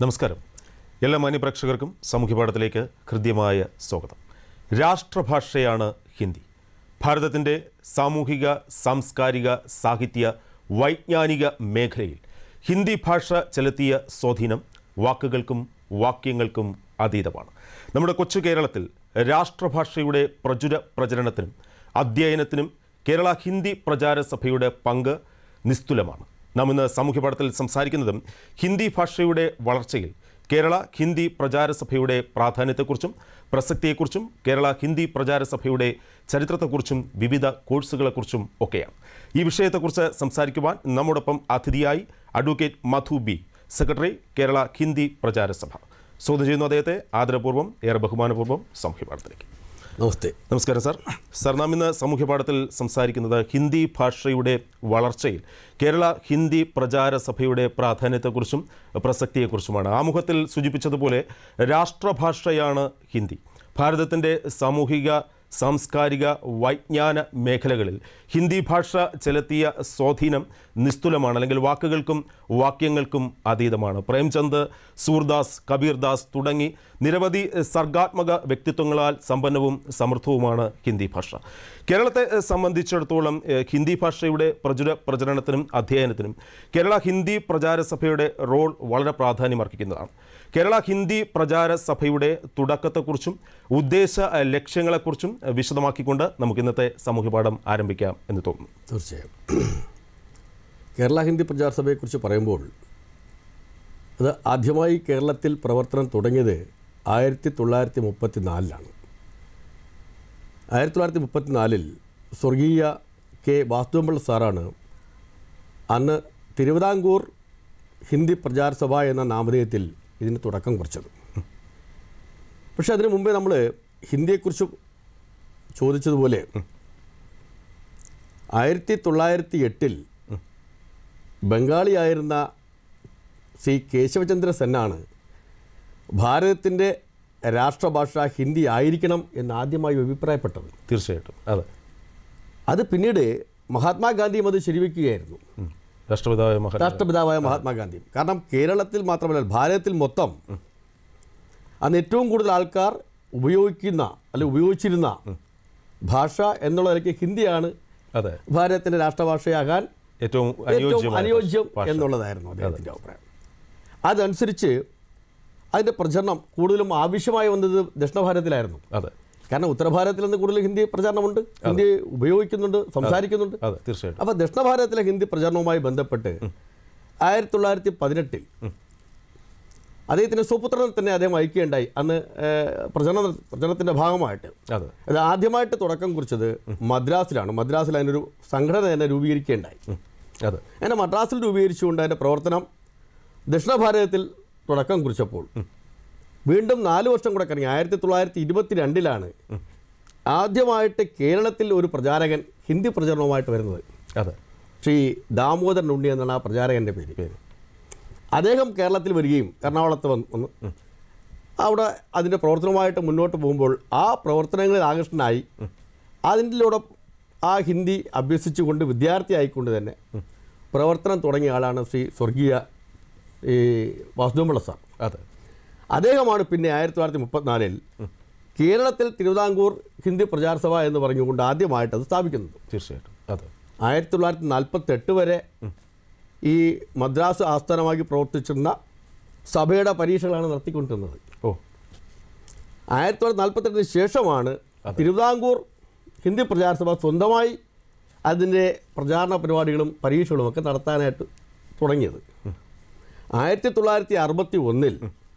നമസ്കാരം എല്ലാ മാന്യപ്രേക്ഷകർക്കും സാമൂഹ്യപാഠത്തിലേക്ക് ഹൃദ്യമായ സ്വാഗതം രാഷ്ട്രഭാഷയാണ് ഹിന്ദി ഭാരതത്തിൻ്റെ സാമൂഹിക സാംസ്കാരിക സാഹിത്യ വൈജ്ഞാനിക മേഖലയിൽ ഹിന്ദി ഭാഷ ചെലുത്തിയ സ്വാധീനം വാക്കുകൾക്കും വാക്യങ്ങൾക്കും അതീതമാണ് നമ്മുടെ കൊച്ചു കേരളത്തിൽ രാഷ്ട്രഭാഷയുടെ പ്രചുര പ്രചരണത്തിനും അധ്യയനത്തിനും കേരള ഹിന്ദി പ്രചാര സഭയുടെ പങ്ക് നിസ്തുലമാണ് നാം ഇന്ന് സാമൂഹ്യപാഠത്തിൽ സംസാരിക്കുന്നതും ഹിന്ദി ഭാഷയുടെ വളർച്ചയിൽ കേരള ഹിന്ദി പ്രചാര സഭയുടെ പ്രാധാന്യത്തെക്കുറിച്ചും പ്രസക്തിയെക്കുറിച്ചും കേരള ഹിന്ദി പ്രചാര സഭയുടെ ചരിത്രത്തെക്കുറിച്ചും വിവിധ കോഴ്സുകളെക്കുറിച്ചും ഒക്കെയാണ് ഈ വിഷയത്തെക്കുറിച്ച് സംസാരിക്കുവാൻ നമ്മോടൊപ്പം അതിഥിയായി advocate Madhu B secretary Kerala Hindi Prachara Sabha സ്വാഗതം ചെയ്യുന്നു അദ്ദേഹത്തെ ആദരപൂർവ്വം ഏറെ ബഹുമാനപൂർവ്വം സാമൂഹ്യപാഠത്തിലേക്ക് നമസ്തേ നമസ്കാരം സാർ സാർ നാം ഇന്ന് സാമൂഹ്യ പാഠത്തിൽ സംസാരിക്കുന്നത് ഹിന്ദി ഭാഷയുടെ വളർച്ചയിൽ കേരള ഹിന്ദി പ്രചാര സഭയുടെ പ്രാധാന്യത്തെക്കുറിച്ചും പ്രസക്തിയെക്കുറിച്ചുമാണ് ആമുഖത്തിൽ സൂചിപ്പിച്ചതുപോലെ രാഷ്ട്രഭാഷയാണ് ഹിന്ദി ഭാരതത്തിൻ്റെ സാമൂഹിക സാംസ്കാരിക വൈജ്ഞാന മേഖലകളിൽ ഹിന്ദി ഭാഷ ചെലുത്തിയ സ്വാധീനം നിസ്തുലമാണ് അല്ലെങ്കിൽ വാക്കുകൾക്കും വാക്യങ്ങൾക്കും അതീതമാണ് പ്രേംചന്ദ് സൂർദാസ് കബീർദാസ് തുടങ്ങി നിരവധി സർഗാത്മക വ്യക്തിത്വങ്ങളാൽ സമ്പന്നവും സമൃദ്ധവുമാണ് ഹിന്ദി ഭാഷ കേരളത്തെ സംബന്ധിച്ചിടത്തോളം ഏഹ്, ഹിന്ദി ഭാഷയുടെ പ്രചുര പ്രചരണത്തിനും അധ്യയനത്തിനും കേരള ഹിന്ദി പ്രചാര സഭയുടെ റോൾ വളരെ പ്രാധാന്യമർഹിക്കുന്നതാണ് കേരള ഹിന്ദി പ്രചാര സഭയുടെ തുടക്കത്തെക്കുറിച്ചും ഉദ്ദേശ ഏഹ്, ലക്ഷ്യങ്ങളെക്കുറിച്ചും ഏഹ്, വിശദമാക്കിക്കൊണ്ട് നമുക്ക് ഇന്നത്തെ സാമൂഹ്യപാഠം ആരംഭിക്കാം എന്ന് തോന്നുന്നു തീർച്ചയായും കേരള ഹിന്ദി പ്രചാര സഭയെക്കുറിച്ച് പറയുമ്പോൾ അത് ആദ്യമായി കേരളത്തിൽ പ്രവർത്തനം തുടങ്ങിയത് ആയിരത്തി തൊള്ളായിരത്തി മുപ്പത്തി നാലിലാണ് ആയിരത്തി തൊള്ളായിരത്തി മുപ്പത്തിനാലിൽ സ്വർഗീയ കെ വാസുദേവപിള്ള സാറാണ് അന്ന് തിരുവിതാംകൂർ ഹിന്ദി പ്രചാര സഭ എന്ന നാമധേയത്തിൽ ഇതിന് തുടക്കം കുറിച്ചത് പക്ഷേ അതിനു മുമ്പേ നമ്മൾ ഹിന്ദിയെക്കുറിച്ച് ചോദിച്ചതുപോലെ ആയിരത്തി തൊള്ളായിരത്തി എട്ടിൽ ബംഗാളിയായിരുന്ന ശ്രീ കേശവചന്ദ്ര സെന്നാണ് ഭാരതത്തിൻ്റെ രാഷ്ട്രഭാഷ ഹിന്ദി ആയിരിക്കണം എന്ന് ആദ്യമായി അഭിപ്രായപ്പെട്ടത് തീർച്ചയായിട്ടും അതെ അത് പിന്നീട് മഹാത്മാഗാന്ധിയും അത് ശരിവെക്കുകയായിരുന്നു ഉം. രാഷ്ട്രപിതാവായ മഹാൻ രാഷ്ട്രപിതാവായ മഹാത്മാഗാന്ധിയും കാരണം കേരളത്തിൽ മാത്രമല്ല ഭാരതത്തിൽ മൊത്തം അന്ന് ഏറ്റവും കൂടുതൽ ആൾക്കാർ ഉപയോഗിക്കുന്ന അല്ലെ ഉപയോഗിച്ചിരുന്ന ഭാഷ എന്നുള്ള നിലയ്ക്ക് ഹിന്ദിയാണ് അതെ ഭാരതത്തിൻ്റെ രാഷ്ട്രഭാഷയാകാൻ ഏറ്റവും ഏറ്റവും അനുയോജ്യമായ അനുയോജ്യം ഭാഷ. എന്നുള്ളതായിരുന്നു അദ്ദേഹത്തിൻ്റെ അഭിപ്രായം അതനുസരിച്ച് അതിൻ്റെ പ്രചരണം കൂടുതലും ആവശ്യമായി വന്നത് ദക്ഷിണ ഭാരതത്തിലായിരുന്നു അതെ കാരണം ഉത്തരഭാരതത്തിൽ നിന്ന് കൂടുതൽ ഹിന്ദി പ്രചാരണമുണ്ട് ഹിന്ദി ഉപയോഗിക്കുന്നുണ്ട് സംസാരിക്കുന്നുണ്ട് അതെ തീർച്ചയായിട്ടും അപ്പോൾ ദക്ഷിണ ഭാരതത്തിലെ ഹിന്ദി പ്രചരണവുമായി ബന്ധപ്പെട്ട് ആയിരത്തി തൊള്ളായിരത്തി പതിനെട്ടിൽ അദ്ദേഹത്തിൻ്റെ സുപുത്രനെ തന്നെ അദ്ദേഹം അയക്കുകയുണ്ടായി അന്ന് ഏഹ്, പ്രചരണ പ്രചരണത്തിൻ്റെ ഭാഗമായിട്ട് അതെ അത് ആദ്യമായിട്ട് തുടക്കം കുറിച്ചത് മദ്രാസിലാണ് മദ്രാസിൽ അതിനൊരു സംഘടന തന്നെ രൂപീകരിക്കുകയുണ്ടായി ഉം. അതെ അങ്ങനെ മദ്രാസിൽ രൂപീകരിച്ചുകൊണ്ട് അതിൻ്റെ പ്രവർത്തനം ദക്ഷിണ ഭാരതത്തിൽ തുടക്കം കുറിച്ചപ്പോൾ വീണ്ടും നാല് വർഷം കൂടെ കഴിഞ്ഞ് ആയിരത്തി തൊള്ളായിരത്തി ഇരുപത്തി രണ്ടിലാണ് ആദ്യമായിട്ട് കേരളത്തിൽ ഒരു പ്രചാരകൻ ഹിന്ദി പ്രചരണവുമായിട്ട് വരുന്നത് അതെ ശ്രീ ദാമോദരൻ ഉണ്ണി എന്നാണ് ആ പ്രചാരകൻ്റെ പേര് പേര് അദ്ദേഹം കേരളത്തിൽ വരികയും എറണാകുളത്ത് വന്ന് വന്ന് അവിടെ അതിൻ്റെ പ്രവർത്തനവുമായിട്ട് മുന്നോട്ട് പോകുമ്പോൾ ആ പ്രവർത്തനങ്ങളിൽ ആകർഷണനായി അതിൻ്റെലൂടെ ആ ഹിന്ദി അഭ്യസിച്ചുകൊണ്ട് വിദ്യാർത്ഥിയായിക്കൊണ്ട് തന്നെ പ്രവർത്തനം തുടങ്ങിയ ആളാണ് ശ്രീ സ്വർഗീയ ഈ വാസുദേവപിള്ള സാർ അതെ അദ്ദേഹമാണ് പിന്നെ ആയിരത്തി തൊള്ളായിരത്തി മുപ്പത്തിനാലിൽ കേരളത്തിൽ തിരുവിതാംകൂർ ഹിന്ദി പ്രചാര സഭ എന്ന് പറഞ്ഞുകൊണ്ട് ആദ്യമായിട്ട് അത് സ്ഥാപിക്കുന്നത് തീർച്ചയായിട്ടും അതെ ആയിരത്തി തൊള്ളായിരത്തി നാൽപ്പത്തെട്ട് വരെ ഈ മദ്രാസ് ആസ്ഥാനമാക്കി പ്രവർത്തിച്ചിരുന്ന സഭയുടെ പരീക്ഷകളാണ് നടത്തിക്കൊണ്ടിരുന്നത് ഓ ആയിരത്തി തൊള്ളായിരത്തി നാൽപ്പത്തെട്ടിന് ശേഷമാണ് തിരുവിതാംകൂർ ഹിന്ദി പ്രചാര സഭ സ്വന്തമായി അതിൻ്റെ പ്രചാരണ പരിപാടികളും പരീക്ഷകളും ഒക്കെ നടത്താനായിട്ട് തുടങ്ങിയത് ആയിരത്തി തൊള്ളായിരത്തി അറുപത്തി ഒന്നിൽ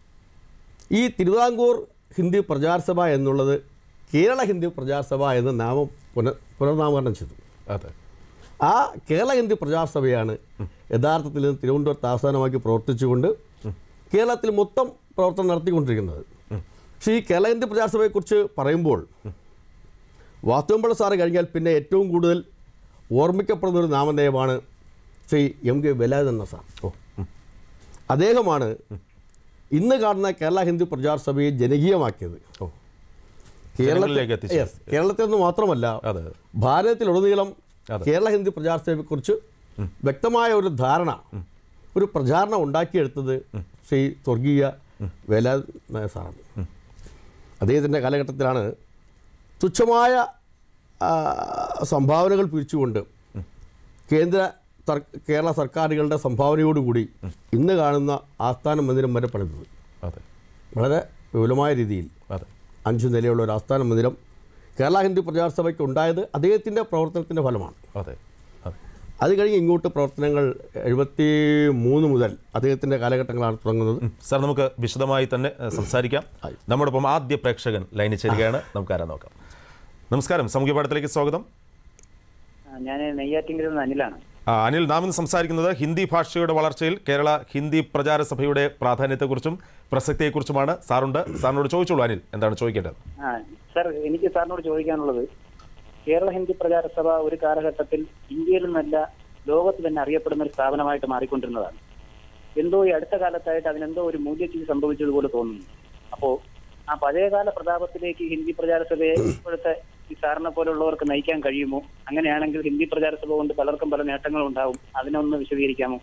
ഈ തിരുവിതാംകൂർ ഹിന്ദി പ്രചാര സഭ എന്നുള്ളത് കേരള ഹിന്ദി പ്രചാര സഭ എന്ന് നാമം പുന പുനർനാമകരണം ചെയ്തു അതെ ആ കേരള ഹിന്ദി പ്രചാര സഭയാണ് യഥാർത്ഥത്തിൽ ഇത് തിരുവനന്തപുരത്ത് ആസ്ഥാനമാക്കി പ്രവർത്തിച്ചുകൊണ്ട് കേരളത്തിൽ മൊത്തം പ്രവർത്തനം നടത്തിക്കൊണ്ടിരിക്കുന്നത് പക്ഷേ ഈ കേരള ഹിന്ദി പ്രചാര സഭയെക്കുറിച്ച് പറയുമ്പോൾ വാസ്തവമ്പിള്ള സാറ് കഴിഞ്ഞാൽ പിന്നെ ഏറ്റവും കൂടുതൽ ഓർമ്മിക്കപ്പെടുന്ന ഒരു നാമധേയമാണ് ശ്രീ എം കെ വേലായുധൻ എന്ന സാർ ഓ ഉം. അദ്ദേഹമാണ് ഇന്ന് കാണുന്ന കേരള ഹിന്ദി പ്രചാര സഭയെ ജനകീയമാക്കിയത് ഓ ജനങ്ങളിലേക്ക് കേരളത്തിൽ എത്തിച്ചത്. Yes, കേരളത്തിൽ നിന്ന് മാത്രമല്ല അതെ ഭാരതത്തിലുടനീളം അതെ. കേരള ഹിന്ദി പ്രചാര സഭയെക്കുറിച്ച് വ്യക്തമായ ഒരു ധാരണ ഒരു പ്രചാരണം ഉണ്ടാക്കിയെടുത്തത് ശ്രീ സ്വർഗീയ വേല നായർ സാറാണ് അദ്ദേഹത്തിൻ്റെ കാലഘട്ടത്തിലാണ് തുച്ഛമായ ആ, സംഭാവനകൾ പിരിച്ചുകൊണ്ട് കേന്ദ്ര സർ- കേരള സർക്കാരുകളുടെ സംഭാവനയോടുകൂടി ഇന്ന് കാണുന്ന ആസ്ഥാന മന്ദിരം വരെ പണിതത് അതെ വളരെ വിപുലമായ രീതിയിൽ അതെ അഞ്ച് നിലയുള്ള ഒരു ആസ്ഥാന മന്ദിരം കേരള ഹിന്ദു പ്രചാരസഭയ്ക്ക് ഉണ്ടായത് അദ്ദേഹത്തിൻ്റെ പ്രവർത്തനത്തിൻ്റെ ഫലമാണ് അതെ അതെ അത് കഴിഞ്ഞ് ഇങ്ങോട്ട് പ്രവർത്തനങ്ങൾ എഴുപത്തി മൂന്ന് മുതൽ അദ്ദേഹത്തിൻ്റെ കാലഘട്ടങ്ങളാണ് തുടങ്ങുന്നത് ഉം. സാർ നമുക്ക് വിശദമായി തന്നെ ഏഹ്, സംസാരിക്കാം നമ്മോടൊപ്പം ആദ്യ പ്രേക്ഷകൻ ലൈനിൽ ചേരുകയാണ് നമുക്ക് ആരാ നോക്കാം നമസ്കാരം സാമൂഹ്യ പാഠത്തിലേക്ക് സ്വാഗതം ഞാൻ നെയ്യാറ്റിങ്കരയിൽ നിന്ന് അനിലാണ് ആ, അനിൽ നാം ഇന്ന് സംസാരിക്കുന്നത് ഹിന്ദി ഭാഷയുടെ വളർച്ചയിൽ കേരള ഹിന്ദി പ്രചാര സഭയുടെ പ്രാധാന്യത്തെക്കുറിച്ചും പ്രസക്തിയെക്കുറിച്ചുമാണ് സാറുണ്ട് സാറിനോട് ചോദിച്ചോളൂ അനിൽ എന്താണ് ചോദിക്കേണ്ടത് ആ സർ എനിക്ക് സാറിനോട് ചോദിക്കാനുള്ളത് കേരള ഹിന്ദി പ്രചാര സഭ ഒരു കാലഘട്ടത്തിൽ ഇന്ത്യയിൽ നിന്നല്ല ലോകത്ത് തന്നെ അറിയപ്പെടുന്ന ഒരു സ്ഥാപനമായിട്ട് മാറിക്കൊണ്ടിരുന്നതാണ് എന്തോ ഈ അടുത്ത കാലത്തായിട്ട് അതിനെന്തോ ഒരു മൂല്യച്യുതി സംഭവിച്ചതുപോലെ തോന്നുന്നു അപ്പോ ആ പഴയകാല പ്രതാപത്തിലേക്ക് ഹിന്ദി പ്രചാര സഭയെ ഇപ്പോഴത്തെ ഈ സാറിനെ പോലുള്ളവർക്ക് നയിക്കാൻ കഴിയുമോ അങ്ങനെയാണെങ്കിൽ ഹിന്ദി പ്രചാര സഭ കൊണ്ട് പലർക്കും പല നേട്ടങ്ങളും ഉണ്ടാവും അതിനൊന്ന് വിശദീകരിക്കാമോ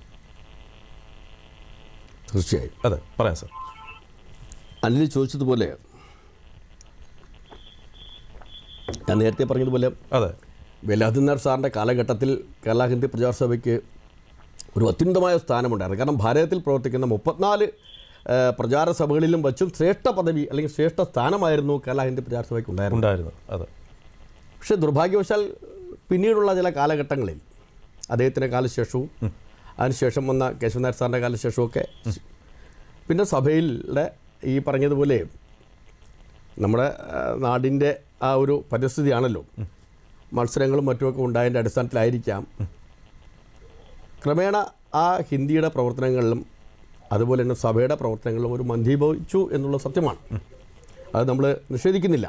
തീർച്ചയായും അതെ പറയാം സാർ അനിൽ ചോദിച്ചതുപോലെ ഞാൻ നേരത്തെ പറഞ്ഞതുപോലെ അതെ വേലാദിനാർ സാറിൻ്റെ കാലഘട്ടത്തിൽ കേരള ഹിന്ദി പ്രചാര സഭയ്ക്ക് ഒരു അത്യുന്നതമായ സ്ഥാനമുണ്ടായിരുന്നു കാരണം ഭാരതത്തിൽ പ്രവർത്തിക്കുന്ന മുപ്പത്തിനാല് ആ, പ്രചാര സഭകളിലും വച്ചും ശ്രേഷ്ഠ പദവി അല്ലെങ്കിൽ ശ്രേഷ്ഠ സ്ഥാനമായിരുന്നു കേരള ഹിന്ദി പ്രചാര സഭയ്ക്ക് ഉണ്ടായിരുന്നത് ഉണ്ടായിരുന്നു അതെ പക്ഷേ ദുർഭാഗ്യവശാൽ പിന്നീടുള്ള ചില കാലഘട്ടങ്ങളിൽ അദ്ദേഹത്തിൻ്റെ കാലശേഷവും അതിനുശേഷം വന്ന കേശവനാഥ് സാറിൻ്റെ കാലശേഷമൊക്കെ പിന്നെ സഭയിലെ ഈ പറഞ്ഞതുപോലെ നമ്മുടെ ആ, നാടിൻ്റെ ആ ഒരു പരിസ്ഥിതിയാണല്ലോ മത്സരങ്ങളും മറ്റുമൊക്കെ ഉണ്ടായതിൻ്റെ അടിസ്ഥാനത്തിലായിരിക്കാം ക്രമേണ ആ ഹിന്ദിയുടെ പ്രവർത്തനങ്ങളിലും അതുപോലെ തന്നെ സഭയുടെ പ്രവർത്തനങ്ങളിലും ഒരു മന്ദീഭവിച്ചു എന്നുള്ള സത്യമാണ് അത് നമ്മൾ നിഷേധിക്കുന്നില്ല